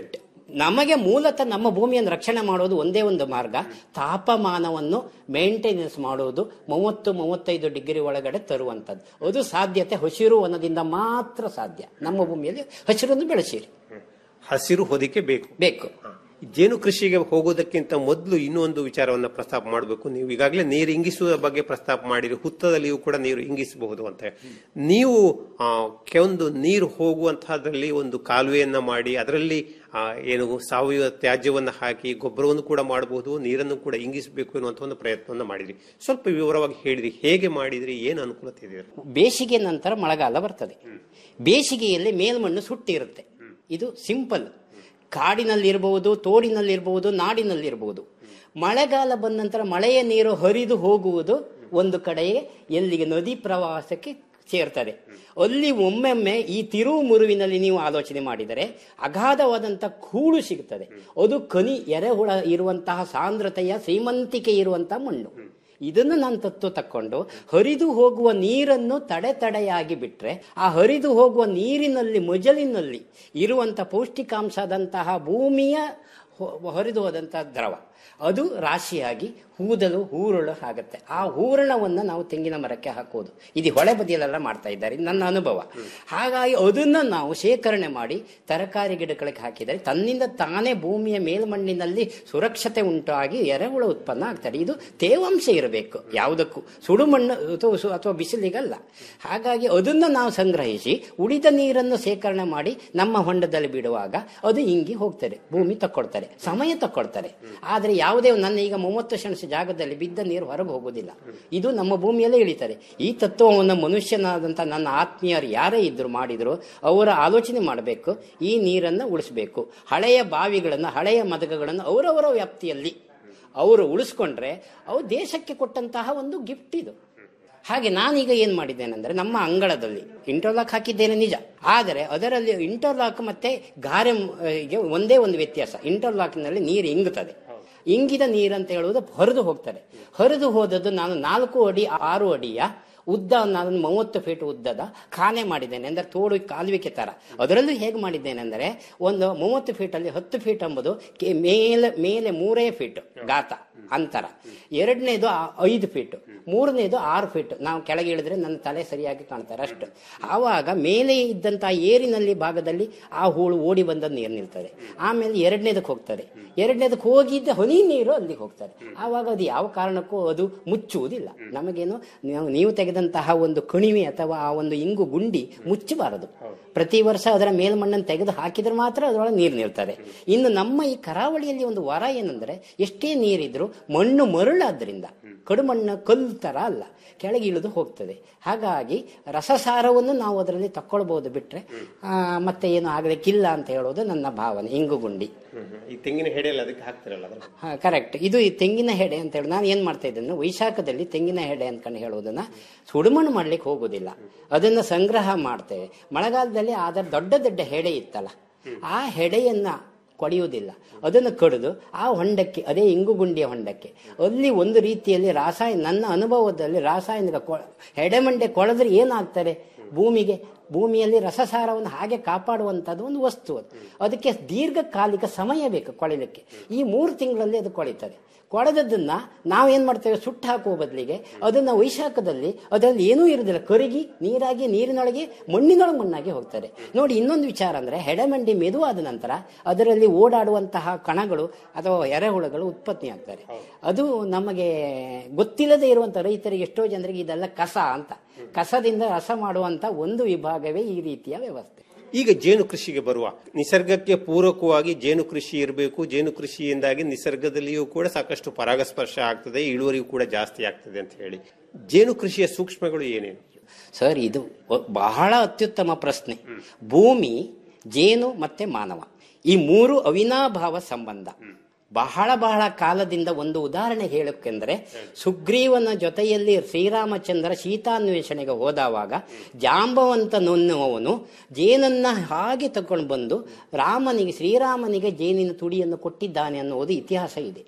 ನಮಗೆ ಮೂಲತಃ ನಮ್ಮ ಭೂಮಿಯನ್ನು ರಕ್ಷಣೆ ಮಾಡೋದು ಒಂದೇ ಒಂದು ಮಾರ್ಗ ತಾಪಮಾನವನ್ನು ಮೇಂಟೆನೆನ್ಸ್ ಮಾಡೋದು ಮೂವತ್ತು ಮೂವತ್ತೈದು ಡಿಗ್ರಿ ಒಳಗಡೆ ತರುವಂಥದ್ದು ಅದು ಸಾಧ್ಯತೆ ಹಸಿರು ವನದಿಂದ ಮಾತ್ರ ಸಾಧ್ಯ ನಮ್ಮ ಭೂಮಿಯಲ್ಲಿ ಹಸಿರನ್ನು ಬೆಳೆಸಿರಿ ಹಸಿರು ಹೊದಿಕೆ ಬೇಕು ಬೇಕು ಜೇನು ಕೃಷಿಗೆ ಹೋಗೋದಕ್ಕಿಂತ ಮೊದಲು ಇನ್ನೊಂದು ವಿಚಾರವನ್ನ ಪ್ರಸ್ತಾಪ ಮಾಡಬೇಕು ನೀವು ಈಗಾಗಲೇ ನೀರು ಇಂಗಿಸುವ ಬಗ್ಗೆ ಪ್ರಸ್ತಾಪ ಮಾಡಿರಿ ಹುತ್ತದಲ್ಲಿಯೂ ಕೂಡ ನೀರು ಇಂಗಿಸಬಹುದು ಅಂತ ನೀವು ಆ, ಕೆಲವೊಂದು ನೀರು ಹೋಗುವಂತಹದ್ರಲ್ಲಿ ಒಂದು ಕಾಲುವೆಯನ್ನ ಮಾಡಿ ಅದರಲ್ಲಿ ಆ, ಏನು ಸಾವಯವ ತ್ಯಾಜ್ಯವನ್ನ ಹಾಕಿ ಗೊಬ್ಬರವನ್ನು ಕೂಡ ಮಾಡಬಹುದು ನೀರನ್ನು ಕೂಡ ಇಂಗಿಸಬೇಕು ಎನ್ನುವಂತ ಒಂದು ಪ್ರಯತ್ನವನ್ನ ಮಾಡಿದ್ರಿ ಸ್ವಲ್ಪ ವಿವರವಾಗಿ ಹೇಳಿದ್ರಿ ಹೇಗೆ ಮಾಡಿದ್ರಿ ಏನು ಅನುಕೂಲತೆ ಇದೆ ಬೇಸಿಗೆ ನಂತರ ಮಳೆಗಾಲ ಬರ್ತದೆ ಬೇಸಿಗೆಯಲ್ಲಿ ಮೇಲ್ಮಣ್ಣು ಸುಟ್ಟಿರುತ್ತೆ ಇದು ಸಿಂಪಲ್ ಕಾಡಿನಲ್ಲಿರಬಹುದು ತೋಡಿನಲ್ಲಿರಬಹುದು ನಾಡಿನಲ್ಲಿರಬಹುದು ಮಳೆಗಾಲ ಬಂದ ನಂತರ ಮಳೆಯ ನೀರು ಹರಿದು ಹೋಗುವುದು ಒಂದು ಕಡೆಗೆ ಎಲ್ಲಿಗೆ ನದಿ ಪ್ರವಾಸಕ್ಕೆ ಸೇರ್ತದೆ ಅಲ್ಲಿ ಒಮ್ಮೆಮ್ಮೆ ಈ ತಿರುವು ಮುರುವಿನಲ್ಲಿ ನೀವು ಆಲೋಚನೆ ಮಾಡಿದರೆ ಅಗಾಧವಾದಂಥ ಕೂಳು ಸಿಗುತ್ತದೆ ಅದು ಕನಿ ಎರೆಹುಳ ಇರುವಂತಹ ಸಾಂದ್ರತೆಯ ಶ್ರೀಮಂತಿಕೆ ಇರುವಂತಹ ಮಣ್ಣು ಇದನ್ನು ನಾನು ತತ್ತು ತಕ್ಕೊಂಡು ಹರಿದು ಹೋಗುವ ನೀರನ್ನು ತಡೆ ತಡೆಯಾಗಿ ಬಿಟ್ರೆ ಆ ಹರಿದು ಹೋಗುವ ನೀರಿನಲ್ಲಿ ಮೊಜಲಿನಲ್ಲಿ ಇರುವಂತ ಪೌಷ್ಟಿಕಾಂಶದಂತಹ ಭೂಮಿಯ ಹೊ- ಹರಿದು ಹೋದಂತಹ ದ್ರವ ಅದು ರಾಶಿಯಾಗಿ ಹೂದಲು ಹೂರುಳು ಆಗುತ್ತೆ ಆ ಹೂರಣವನ್ನು ನಾವು ತೆಂಗಿನ ಮರಕ್ಕೆ ಹಾಕೋದು ಇದು ಹೊಳೆ ಬದಿಯಲ್ಲೆಲ್ಲ ಮಾಡ್ತಾ ಇದ್ದಾರೆ ಇದು ನನ್ನ ಅನುಭವ ಹಾಗಾಗಿ ಅದನ್ನ ನಾವು ಶೇಖರಣೆ ಮಾಡಿ ತರಕಾರಿ ಗಿಡಗಳಿಗೆ ಹಾಕಿದರೆ ತನ್ನಿಂದ ತಾನೇ ಭೂಮಿಯ ಮೇಲ್ಮಣ್ಣಿನಲ್ಲಿ ಸುರಕ್ಷತೆ ಉಂಟಾಗಿ ಎರೆಹುಳ ಉತ್ಪನ್ನ ಆಗ್ತದೆ ಇದು ತೇವಾಂಶ ಇರಬೇಕು ಯಾವುದಕ್ಕೂ ಸುಡುಮಣ್ಣು ಅಥವಾ ಸು- ಅಥವಾ ಬಿಸಿಲಿಗಲ್ಲ ಹಾಗಾಗಿ ಅದನ್ನ ನಾವು ಸಂಗ್ರಹಿಸಿ ಉಳಿದ ನೀರನ್ನು ಶೇಖರಣೆ ಮಾಡಿ ನಮ್ಮ ಹೊಂಡದಲ್ಲಿ ಬಿಡುವಾಗ ಅದು ಇಂಗಿ ಹೋಗ್ತದೆ ಭೂಮಿ ತಕ್ಕೊಳ್ತಾರೆ ಸಮಯ ತಕ್ಕೊಳ್ತಾರೆ ಆದ್ರೆ ಯಾವುದೇ ನನ್ನ ಈಗ ಮೂವತ್ತು ಸೆಣಸು ಜಾಗದಲ್ಲಿ ಬಿದ್ದ ನೀರು ಹೊರಗೆ ಹೋಗುವುದಿಲ್ಲ ಇದು ನಮ್ಮ ಭೂಮಿಯಲ್ಲೇ ಇಳಿತಾರೆ ಈ ತತ್ವವನ್ನು ಮನುಷ್ಯನಾದಂಥ ನನ್ನ ಆತ್ಮೀಯರು ಯಾರೇ ಇದ್ರು ಮಾಡಿದ್ರು ಅವರ ಆಲೋಚನೆ ಮಾಡಬೇಕು ಈ ನೀರನ್ನು ಉಳಿಸಬೇಕು ಹಳೆಯ ಬಾವಿಗಳನ್ನು ಹಳೆಯ ಮದಕಗಳನ್ನು ಅವರವರ ವ್ಯಾಪ್ತಿಯಲ್ಲಿ ಅವರು ಉಳಿಸ್ಕೊಂಡ್ರೆ ಅವು ದೇಶಕ್ಕೆ ಕೊಟ್ಟಂತಹ ಒಂದು ಗಿಫ್ಟ್ ಇದು ಹಾಗೆ ನಾನೀಗ ಏನ್ ಮಾಡಿದ್ದೇನೆಂದ್ರೆ ನಮ್ಮ ಅಂಗಳದಲ್ಲಿ ಇಂಟರ್ಲಾಕ್ ಹಾಕಿದ್ದೇನೆ ನಿಜ ಆದರೆ ಅದರಲ್ಲಿ ಇಂಟರ್ಲಾಕ್ ಮತ್ತೆ ಗಾರೆ ಆ, ಗೆ ಒಂದೇ ಒಂದು ವ್ಯತ್ಯಾಸ ಇಂಟರ್ಲಾಕ್ನಲ್ಲಿ ನೀರು ಇಂಗುತ್ತದೆ ಇಂಗಿದ ನೀರಂತ ಹೇಳುವುದು ಹರಿದು ಹೋಗ್ತದೆ ಹರಿದು ಹೋದದ್ದು ನಾನು ನಾಲ್ಕು ಅಡಿ ಆರು ಅಡಿಯ ಉದ್ದ ನಾನು ಮೂವತ್ತು ಫೀಟ್ ಉದ್ದದ ಖಾನೆ ಮಾಡಿದ್ದೇನೆ ಅಂದ್ರೆ ತೋಡು ಕಾಲುವಿಕೆ ತರ ಅದರಲ್ಲೂ ಹೇಗೆ ಮಾಡಿದ್ದೇನೆ ಅಂದರೆ ಒಂದು ಮೂವತ್ತು ಫೀಟ್ ಅಲ್ಲಿ ಹತ್ತು ಫೀಟ್ ಎಂಬುದು ಕೆ- ಮೇಲೆ ಮೇಲೆ ಮೂರೇ ಫೀಟ್ ಗಾತ ಅಂತರ ಎರಡನೇದು ಆ- ಐದು ಫೀಟ್ ಮೂರನೇದು ಆರು ಫೀಟ್ ನಾವು ಕೆಳಗೆ ಇಳಿದ್ರೆ ನನ್ನ ತಲೆ ಸರಿಯಾಗಿ ಕಾಣ್ತಾರೆ ಅಷ್ಟು ಆವಾಗ ಮೇಲೆ ಇದ್ದಂತಹ ಏರಿನಲ್ಲಿ ಭಾಗದಲ್ಲಿ ಆ ಹೂಳು ಓಡಿ ಬಂದ ನೀರು ನಿಲ್ತದೆ ಆಮೇಲೆ ಎರಡನೇದಕ್ಕೆ ಹೋಗ್ತದೆ ಎರಡನೇದಕ್ಕೆ ಹೋಗಿದ್ದ ಹನಿ ನೀರು ಅಲ್ಲಿಗೆ ಹೋಗ್ತದೆ ಆವಾಗ ಅದು ಯಾವ ಕಾರಣಕ್ಕೂ ಅದು ಮುಚ್ಚುವುದಿಲ್ಲ ನಮಗೇನು ನಾವು ನೀವು ತೆಗೆದಂತಹ ಒಂದು ಕಣಿವೆ ಅಥವಾ ಆ ಒಂದು ಇಂಗು ಗುಂಡಿ ಮುಚ್ಚಬಾರದು ಪ್ರತಿ ವರ್ಷ ಅದರ ಮೇಲ್ಮಣ್ಣನ್ನು ತೆಗೆದು ಹಾಕಿದ್ರೆ ಮಾತ್ರ ಅದರೊಳಗೆ ನೀರು ನಿಲ್ತದೆ ಇನ್ನು ನಮ್ಮ ಈ ಕರಾವಳಿಯಲ್ಲಿ ಒಂದು ವರ ಏನಂದ್ರೆ ಎಷ್ಟೇ ನೀರಿದ್ರು ಮಣ್ಣು ಮರಳಾದ್ರಿಂದ ಕಡುಮಣ್ಣು ಕಲ್ಲು ತರ ಅಲ್ಲ ಕೆಳಗೆ ಇಳಿದು ಹೋಗ್ತದೆ ಹಾಗಾಗಿ ರಸಸಾರವನ್ನು ನಾವು ಅದರಲ್ಲಿ ತಕ್ಕೊಳ್ಬಹುದು ಬಿಟ್ರೆ ಆ, ಮತ್ತೆ ಏನು ಆಗಲಿಕ್ಕಿಲ್ಲ ಅಂತ ಹೇಳೋದು ನನ್ನ ಭಾವನೆ ಇಂಗು ಗುಂಡಿ ಈ ತೆಂಗಿನ ಹೆಡೆಯಲ್ಲಿ ಅದಕ್ಕೆ ಹಾಕ್ತಿರಲ್ಲ ಅದನ್ನ ಕರೆಕ್ಟ್ ಇದು ಈ ತೆಂಗಿನ ಹೆಡೆ ಅಂತ ಹೇಳಿ ನಾನು ಏನ್ ಮಾಡ್ತಾ ಇದ್ದೇನೆ ಅಂದ್ರೆ ವೈಶಾಖದಲ್ಲಿ ತೆಂಗಿನ ಹೆಡೆ ಅನ್ಕೊಂಡು ಹೇಳೋದನ್ನ ಸುಡುಮಣ್ಣು ಮಾಡ್ಲಿಕ್ಕೆ ಹೋಗುದಿಲ್ಲ ಅದನ್ನ ಸಂಗ್ರಹ ಮಾಡ್ತೇವೆ ಮಳೆಗಾಲದಲ್ಲಿ ಅದರ ದೊಡ್ಡ ದೊಡ್ಡ ಹೆಡೆ ಇತ್ತಲ್ಲ ಆ ಹೆಡೆಯನ್ನ ಕೊಳೆಯುವುದಿಲ್ಲ ಅದನ್ನು ಕಡಿದು ಆ ಹೊಂಡಕ್ಕೆ ಅದೇ ಇಂಗುಗುಂಡಿಯ ಹೊಂಡಕ್ಕೆ ಅಲ್ಲಿ ಒಂದು ರೀತಿಯಲ್ಲಿ ರಾಸಾಯನ ನನ್ನ ಅನುಭವದಲ್ಲಿ ರಾಸಾಯನಿಕ ಕೊ ಹೆಡೆಮಂಡೆ ಕೊಳೆದ್ರೆ ಏನಾಗ್ತಾರೆ ಭೂಮಿಗೆ ಭೂಮಿಯಲ್ಲಿ ರಸಸಾರವನ್ನು ಹಾಗೆ ಕಾಪಾಡುವಂಥದ್ದು ಒಂದು ವಸ್ತು ಅದು ಅದಕ್ಕೆ ದೀರ್ಘಕಾಲಿಕ ಸಮಯ ಬೇಕು ಕೊಳಿಲಿಕ್ಕೆ ಈ ಮೂರು ತಿಂಗಳಲ್ಲಿ ಅದು ಕೊಳಿತದೆ ಕೊಳೆದದ್ದನ್ನ ನಾವೇನ್ ಮಾಡ್ತೇವೆ ಸುಟ್ಟು ಹಾಕುವ ಬದಲಿಗೆ ಅದನ್ನ ವೈಶಾಖದಲ್ಲಿ ಅದರಲ್ಲಿ ಏನೂ ಇರುವುದಿಲ್ಲ ಕರಗಿ ನೀರಾಗಿ ನೀರಿನೊಳಗೆ ಮಣ್ಣಿನೊಳಗೆ ಮಣ್ಣಾಗಿ ಹೋಗ್ತದೆ ನೋಡಿ ಇನ್ನೊಂದು ವಿಚಾರ ಅಂದ್ರೆ ಹೆಡೆಮಂಡಿ ಮೆದುವಾದ ನಂತರ ಅದರಲ್ಲಿ ಓಡಾಡುವಂತಹ ಕಣಗಳು ಅಥವಾ ಎರೆಹುಳುಗಳು ಉತ್ಪತ್ತಿ ಆಗ್ತಾರೆ ಅದು ನಮಗೆ ಗೊತ್ತಿಲ್ಲದೆ ಇರುವಂತ ರೈತರಿಗೆ ಎಷ್ಟೋ ಜನರಿಗೆ ಇದೆಲ್ಲ ಕಸ ಅಂತ ಕಸದಿಂದ ರಸ ಮಾಡುವಂತ ಒಂದು ವಿಭಾಗವೇ ಈ ರೀತಿಯ ವ್ಯವಸ್ಥೆ ಈಗ ಜೇನು ಕೃಷಿಗೆ ಬರುವ ನಿಸರ್ಗಕ್ಕೆ ಪೂರಕವಾಗಿ ಜೇನು ಕೃಷಿ ಇರಬೇಕು ಜೇನು ಕೃಷಿಯಿಂದಾಗಿ ನಿಸರ್ಗದಲ್ಲಿಯೂ ಕೂಡ ಸಾಕಷ್ಟು ಪರಾಗಸ್ಪರ್ಶ ಆಗ್ತದೆ ಇಳುವರಿಯೂ ಕೂಡ ಜಾಸ್ತಿ ಆಗ್ತದೆ ಅಂತ ಹೇಳಿ ಜೇನು ಕೃಷಿಯ ಸೂಕ್ಷ್ಮಗಳು ಏನೇನು ಸರ್ ಇದು ಒ- ಬಹಳ ಅತ್ಯುತ್ತಮ ಪ್ರಶ್ನೆ ಭೂಮಿ ಜೇನು ಮತ್ತೆ ಮಾನವ ಈ ಮೂರು ಅವಿನಾಭಾವ ಸಂಬಂಧ ಬಹಳ ಬಹಳ ಕಾಲದಿಂದ ಒಂದು ಉದಾಹರಣೆ ಹೇಳಕ್ಕೆಂದ್ರೆ ಸುಗ್ರೀವನ ಜೊತೆಯಲ್ಲಿ ಶ್ರೀರಾಮಚಂದ್ರ ಸೀತಾನ್ವೇಷಣೆಗೆ ಹೋದವಾಗ ಜಾಂಬವಂತನೊನ್ನುವವನು ಜೇನನ್ನ ಹಾಗೆ ತಕೊಂಡು ಬಂದು ರಾಮನಿಗೆ ಶ್ರೀರಾಮನಿಗೆ ಜೇನಿನ ತುಡಿಯನ್ನು ಕೊಟ್ಟಿದ್ದಾನೆ ಅನ್ನುವುದು ಇತಿಹಾಸ ಇದೆ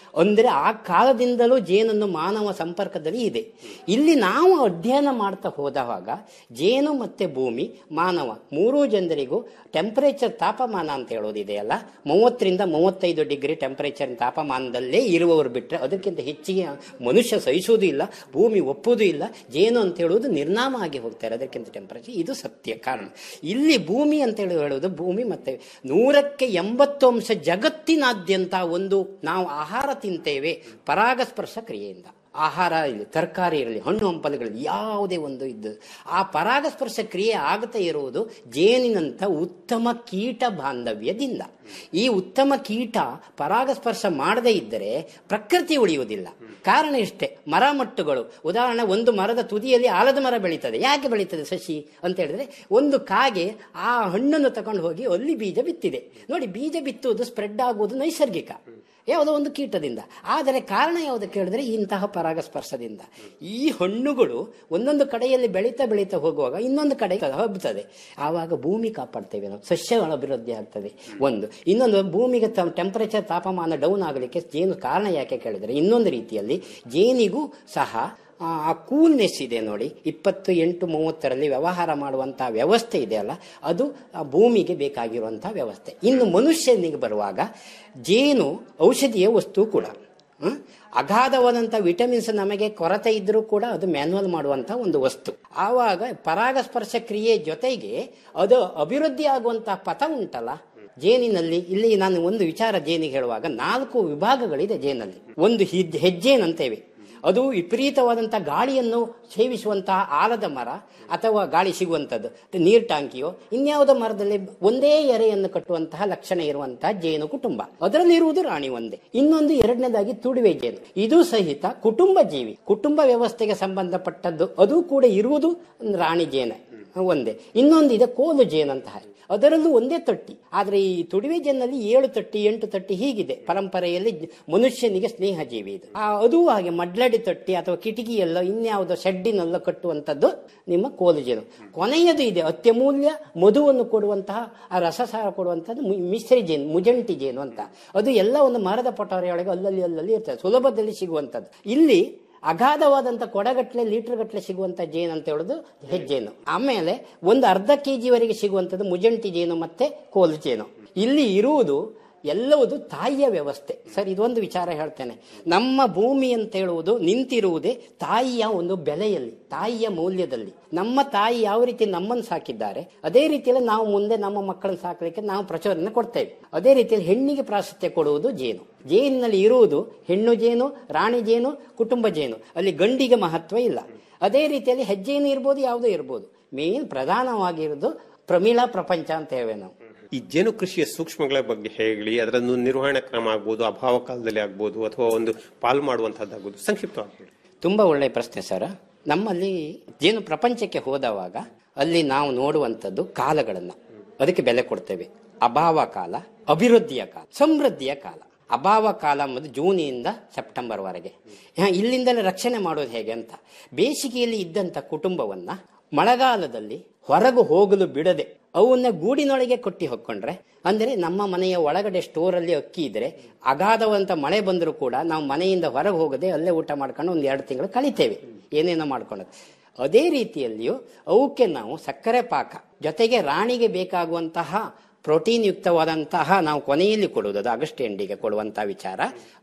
ಅಂದ್ರೆ ಆ ಕಾಲದಿಂದಲೂ ಜೇನನ್ನು ಮಾನವ ಸಂಪರ್ಕದಲ್ಲಿ ಇದೆ ಇಲ್ಲಿ ನಾವು ಅಧ್ಯಯನ ಮಾಡ್ತಾ ಹೋದವಾಗ ಜೇನು ಮತ್ತೆ ಭೂಮಿ ಮಾನವ ಮೂರೂ ಜನರಿಗೂ ಟೆಂಪರೇಚರ್ ತಾಪಮಾನ ಅಂತ ಹೇಳೋದಿದೆಯಲ್ಲ ಮೂವತ್ತರಿಂದ ಮೂವತ್ತೈದು ಡಿಗ್ರಿ ಟೆಂಪರೇಚರ್ ತಾಪಮಾನದಲ್ಲೇ ಇರುವವರು ಬಿಟ್ಟರೆ ಅದಕ್ಕಿಂತ ಹೆಚ್ಚಿಗೆ ಮನುಷ್ಯ ಸಹಿಸುವುದೂ ಇಲ್ಲ ಭೂಮಿ ಒಪ್ಪುವುದೂ ಇಲ್ಲ ಜೇನು ಅಂತ ಹೇಳುವುದು ನಿರ್ನಾಮ ಆಗಿ ಹೋಗ್ತಾರೆ ಅದಕ್ಕಿಂತ ಟೆಂಪರೇಚರ್ ಇದು ಸತ್ಯ ಕಾರಣ ಇಲ್ಲಿ ಭೂಮಿ ಅಂತ ಹೇಳಿ ಹೇಳುವುದು ಭೂಮಿ ಮತ್ತೆ ನೂರಕ್ಕೆ ಎಂಬತ್ತು ಅಂಶ ಜಗತ್ತಿನಾದ್ಯಂತ ಒಂದು ನಾವು ಆಹಾರ ತಿಂತೇವೆ ಪರಾಗಸ್ಪರ್ಶ ಕ್ರಿಯೆಯಿಂದ ಆಹಾರ ಇರಲಿ ತರಕಾರಿ ಇರಲಿ ಹಣ್ಣು ಹಂಪಲುಗಳಲ್ಲಿ ಯಾವುದೇ ಒಂದು ಇದ್ದು ಆ ಪರಾಗಸ್ಪರ್ಶ ಕ್ರಿಯೆ ಆಗ್ತಾ ಇರುವುದು ಜೇನಿನಂಥ ಉತ್ತಮ ಕೀಟ ಬಾಂಧವ್ಯದಿಂದ ಈ ಉತ್ತಮ ಕೀಟ ಪರಾಗಸ್ಪರ್ಶ ಮಾಡದೇ ಇದ್ದರೆ ಪ್ರಕೃತಿ ಉಳಿಯುವುದಿಲ್ಲ ಕಾರಣ ಇಷ್ಟೇ ಮರ ಮಟ್ಟುಗಳು ಉದಾಹರಣೆ ಒಂದು ಮರದ ತುದಿಯಲ್ಲಿ ಆಲದ ಮರ ಬೆಳೀತದೆ ಯಾಕೆ ಬೆಳೀತದೆ ಸಸಿ ಅಂತ ಹೇಳಿದ್ರೆ ಒಂದು ಕಾಗೆ ಆ ಹಣ್ಣನ್ನು ತಗೊಂಡು ಹೋಗಿ ಅಲ್ಲಿ ಬೀಜ ಬಿತ್ತಿದೆ ನೋಡಿ ಬೀಜ ಬಿತ್ತುವುದು ಸ್ಪ್ರೆಡ್ ಆಗುವುದು ನೈಸರ್ಗಿಕ ಯಾವುದೋ ಒಂದು ಕೀಟದಿಂದ ಆದರೆ ಕಾರಣ ಯಾವುದಕ್ಕೆ ಹೇಳಿದ್ರೆ ಇಂತಹ ಪರಾಗಸ್ಪರ್ಶದಿಂದ ಈ ಹಣ್ಣುಗಳು ಒಂದೊಂದು ಕಡೆಯಲ್ಲಿ ಬೆಳೀತಾ ಬೆಳೀತಾ ಹೋಗುವಾಗ ಇನ್ನೊಂದು ಕಡೆ ಹಬ್ಬುತ್ತದೆ ಆವಾಗ ಭೂಮಿ ಕಾಪಾಡ್ತೇವೆ ನಾವು ಸಸ್ಯಗಳ ಅಭಿವೃದ್ಧಿ ಆಗ್ತದೆ ಒಂದು ಇನ್ನೊಂದು ಭೂಮಿಗೆ ಟೆಂಪರೇಚರ್ ತಾಪಮಾನ ಡೌನ್ ಆಗಲಿಕ್ಕೆ ಜೇನು ಕಾರಣ ಯಾಕೆ ಕೇಳಿದರೆ ಇನ್ನೊಂದು ರೀತಿಯಲ್ಲಿ ಜೇನಿಗೂ ಸಹ ಆ ಕೂಲ್ನೆಸ್ ಇದೆ ನೋಡಿ ಇಪ್ಪತ್ತು ಎಂಟು ಮೂವತ್ತರಲ್ಲಿ ವ್ಯವಹಾರ ಮಾಡುವಂತಹ ವ್ಯವಸ್ಥೆ ಇದೆಯಲ್ಲ ಅದು ಆ ಭೂಮಿಗೆ ಬೇಕಾಗಿರುವಂತಹ ವ್ಯವಸ್ಥೆ ಇನ್ನು ಮನುಷ್ಯನಿಗೆ ಬರುವಾಗ ಜೇನು ಔಷಧೀಯ ವಸ್ತು ಕೂಡ ಹ್ಮ್? ಅಗಾಧವಾದಂಥ ವಿಟಮಿನ್ಸ್ ನಮಗೆ ಕೊರತೆ ಇದ್ರೂ ಕೂಡ ಅದು ಮ್ಯಾನ್ಯಲ್ ಮಾಡುವಂತಹ ಒಂದು ವಸ್ತು ಆವಾಗ ಪರಾಗಸ್ಪರ್ಶ ಕ್ರಿಯೆ ಜೊತೆಗೆ ಅದು ಅಭಿವೃದ್ಧಿ ಆಗುವಂತಹ ಪಥ ಉಂಟಲ್ಲ ಜೇನಿನಲ್ಲಿ ಇಲ್ಲಿ ನಾನು ಒಂದು ವಿಚಾರ ಜೇನಿಗೆ ಹೇಳುವಾಗ ನಾಲ್ಕು ವಿಭಾಗಗಳಿದೆ ಜೇನಲ್ಲಿ ಒಂದು ಹಿಜ್- ಹೆಜ್ಜೇನಂತೇವೆ ಅದು ವಿಪರೀತವಾದಂಥ ಗಾಳಿಯನ್ನು ಸೇವಿಸುವಂತಹ ಆಲದ ಮರ ಅಥವಾ ಗಾಳಿ ಸಿಗುವಂಥದ್ದು ನೀರ್ ಟಾಂಕಿಯೋ ಇನ್ಯಾವುದೋ ಮರದಲ್ಲಿ ಒಂದೇ ಎರೆಯನ್ನು ಕಟ್ಟುವಂತಹ ಲಕ್ಷಣ ಇರುವಂತಹ ಜೇನು ಕುಟುಂಬ ಅದರಲ್ಲಿರುವುದು ರಾಣಿ ಒಂದೇ ಇನ್ನೊಂದು ಎರಡನೇದಾಗಿ ತುಡುವೆ ಜೇನು ಇದು ಸಹಿತ ಕುಟುಂಬ ಜೀವಿ ಕುಟುಂಬ ವ್ಯವಸ್ಥೆಗೆ ಸಂಬಂಧಪಟ್ಟದ್ದು ಅದು ಕೂಡ ಇರುವುದು ರಾಣಿ ಜೇನ ಒಂದೇ ಇನ್ನೊಂದಿದೆ ಕೋಲು ಜೇನಂತಹ ಅದರಲ್ಲೂ ಒಂದೇ ತೊಟ್ಟಿ ಆದರೆ ಈ ತುಡಿವೆ ಜೇನಲ್ಲಿ ಏಳು ತೊಟ್ಟಿ ಎಂಟು ತೊಟ್ಟಿ ಹೀಗಿದೆ ಪರಂಪರೆಯಲ್ಲಿ ಜ- ಮನುಷ್ಯನಿಗೆ ಸ್ನೇಹ ಜೀವಿ ಇದು ಆ, ಅದು ಹಾಗೆ ಮಡ್ಲಡಿ ತೊಟ್ಟಿ ಅಥವಾ ಕಿಟಕಿಯಲ್ಲೋ ಇನ್ಯಾವುದೋ ಶೆಡ್ಡಿನಲ್ಲೋ ಕಟ್ಟುವಂಥದ್ದು ನಿಮ್ಮ ಕೋಲು ಜೇನು ಕೊನೆಯದು ಇದೆ ಅತ್ಯಮೂಲ್ಯ ಮಧುವನ್ನು ಕೊಡುವಂತಹ ಆ ರಸಸಾರ ಕೊಡುವಂಥದ್ದು ಮು- ಮಿಶ್ರಿ ಜೇನು ಮುಜಂಟಿ ಜೇನು ಅಂತ ಅದು ಎಲ್ಲ ಒಂದು ಮರದ ಪಟೋರೆಯೊಳಗೆ ಅಲ್ಲಲ್ಲಿ ಅಲ್ಲಲ್ಲಿ ಇರ್ತದೆ ಸುಲಭದಲ್ಲಿ ಸಿಗುವಂಥದ್ದು ಇಲ್ಲಿ ಅಗಾಧವಾದಂಥ ಕೊಡಗಟ್ಲೆ ಲೀಟರ್ ಗಟ್ಲೆ ಸಿಗುವಂಥ ಜೇನು ಅಂತ ಹೇಳೋದು ಹೆಜ್ಜೇನು ಆಮೇಲೆ ಒಂದು ಅರ್ಧ ಕೆ ಜಿವರೆಗೆ ಸಿಗುವಂಥದ್ದು ಮುಜಂಟಿ ಜೇನು ಮತ್ತೆ ಕೋಲು ಜೇನು ಇಲ್ಲಿ ಇರುವುದು ಎಲ್ಲವುದು ತಾಯಿಯ ವ್ಯವಸ್ಥೆ ಸರ್ ಇದೊಂದು ವಿಚಾರ ಹೇಳ್ತೇನೆ ನಮ್ಮ ಭೂಮಿ ಅಂತ ಹೇಳುವುದು ನಿಂತಿರುವುದೇ ತಾಯಿಯ ಒಂದು ಬೆಲೆಯಲ್ಲಿ ತಾಯಿಯ ಮೌಲ್ಯದಲ್ಲಿ ನಮ್ಮ ತಾಯಿ ಯಾವ ರೀತಿ ನಮ್ಮನ್ನು ಸಾಕಿದ್ದಾರೆ ಅದೇ ರೀತಿಯಲ್ಲಿ ನಾವು ಮುಂದೆ ನಮ್ಮ ಮಕ್ಕಳನ್ನು ಸಾಕಲಿಕ್ಕೆ ನಾವು ಪ್ರಚೋದನೆ ಕೊಡ್ತೇವೆ ಅದೇ ರೀತಿಯಲ್ಲಿ ಹೆಣ್ಣಿಗೆ ಪ್ರಾಶಸ್ತ್ಯ ಕೊಡುವುದು ಜೇನು ಜೇನಿನಲ್ಲಿ ಇರುವುದು ಹೆಣ್ಣು ಜೇನು ರಾಣಿ ಜೇನು ಕುಟುಂಬ ಜೇನು ಅಲ್ಲಿ ಗಂಡಿಗೆ ಮಹತ್ವ ಇಲ್ಲ ಅದೇ ರೀತಿಯಲ್ಲಿ ಹೆಜ್ಜೇನು ಇರ್ಬೋದು ಯಾವುದೋ ಇರ್ಬೋದು ಮೇನ್ ಪ್ರಧಾನವಾಗಿರೋದು ಪ್ರಮೀಳಾ ಪ್ರಪಂಚ ಅಂತ ಹೇಳುವೆ ನಾವು ಈ ಜೇನು ಕೃಷಿಯ ಸೂಕ್ಷ್ಮಗಳ ಬಗ್ಗೆ ಹೇಳಿ ಅದರನ್ನು ನಿರ್ವಹಣಾ ಕ್ರಮ ಆಗ್ಬೋದು ಅಭಾವ ಕಾಲದಲ್ಲಿ ಆಗ್ಬೋದು ಅಥವಾ ಒಂದು ಪಾಲ್ ಮಾಡುವಂತಹದ್ದಾಗ್ಬೋದು ಸಂಕ್ಷಿಪ್ತವಾಗಿ ತುಂಬಾ ಒಳ್ಳೆಯ ಪ್ರಶ್ನೆ ಸರ್ ನಮ್ಮಲ್ಲಿ ಜೇನು ಪ್ರಪಂಚಕ್ಕೆ ಹೋದವಾಗ ಅಲ್ಲಿ ನಾವು ನೋಡುವಂಥದ್ದು ಕಾಲಗಳನ್ನ ಅದಕ್ಕೆ ಬೆಲೆ ಕೊಡ್ತೇವೆ ಅಭಾವ ಕಾಲ ಅಭಿವೃದ್ಧಿಯ ಕಾಲ ಸಮೃದ್ಧಿಯ ಕಾಲ ಅಭಾವ ಕಾಲ ಮತ್ತು ಜೂನಿಂದ ಸೆಪ್ಟೆಂಬರ್ ವರೆಗೆ ಹಾ, ಇಲ್ಲಿಂದಲೇ ರಕ್ಷಣೆ ಮಾಡೋದು ಹೇಗೆ ಅಂತ ಬೇಸಿಗೆಯಲ್ಲಿ ಇದ್ದಂಥ ಕುಟುಂಬವನ್ನ ಮಳೆಗಾಲದಲ್ಲಿ ಹೊರಗು ಹೋಗಲು ಬಿಡದೆ ಅವನ್ನ ಗೂಡಿನೊಳಗೆ ಕೊಟ್ಟಿ ಹೊಕ್ಕೊಂಡ್ರೆ ಅಂದ್ರೆ ನಮ್ಮ ಮನೆಯ ಒಳಗಡೆ ಸ್ಟೋರಲ್ಲಿ ಅಕ್ಕಿ ಇದ್ರೆ ಅಗಾಧವಂತ ಮಳೆ ಬಂದರೂ ಕೂಡ ನಾವು ಮನೆಯಿಂದ ಹೊರಗೆ ಹೋಗದೆ ಅಲ್ಲೇ ಊಟ ಮಾಡ್ಕೊಂಡು ಒಂದು ಎರಡು ತಿಂಗಳು ಕಳಿತೇವೆ ಏನೇನೋ ಮಾಡ್ಕೊಳ್ಳೋದು ಅದೇ ರೀತಿಯಲ್ಲಿಯೂ ಅವಕ್ಕೆ ನಾವು ಸಕ್ಕರೆ ಪಾಕ ಜೊತೆಗೆ ರಾಣಿಗೆ ಬೇಕಾಗುವಂತಹ ಪ್ರೋಟೀನ್ ಯುಕ್ತವಾದಂತಹ ನಾವು ಕೊನೆಯಲ್ಲಿ ಕೊಡುವುದು ಅದು ಆಗಸ್ಟ್ ಎಂಡಿಗೆ ಕೊಡುವಂತಹ ವಿಚಾರ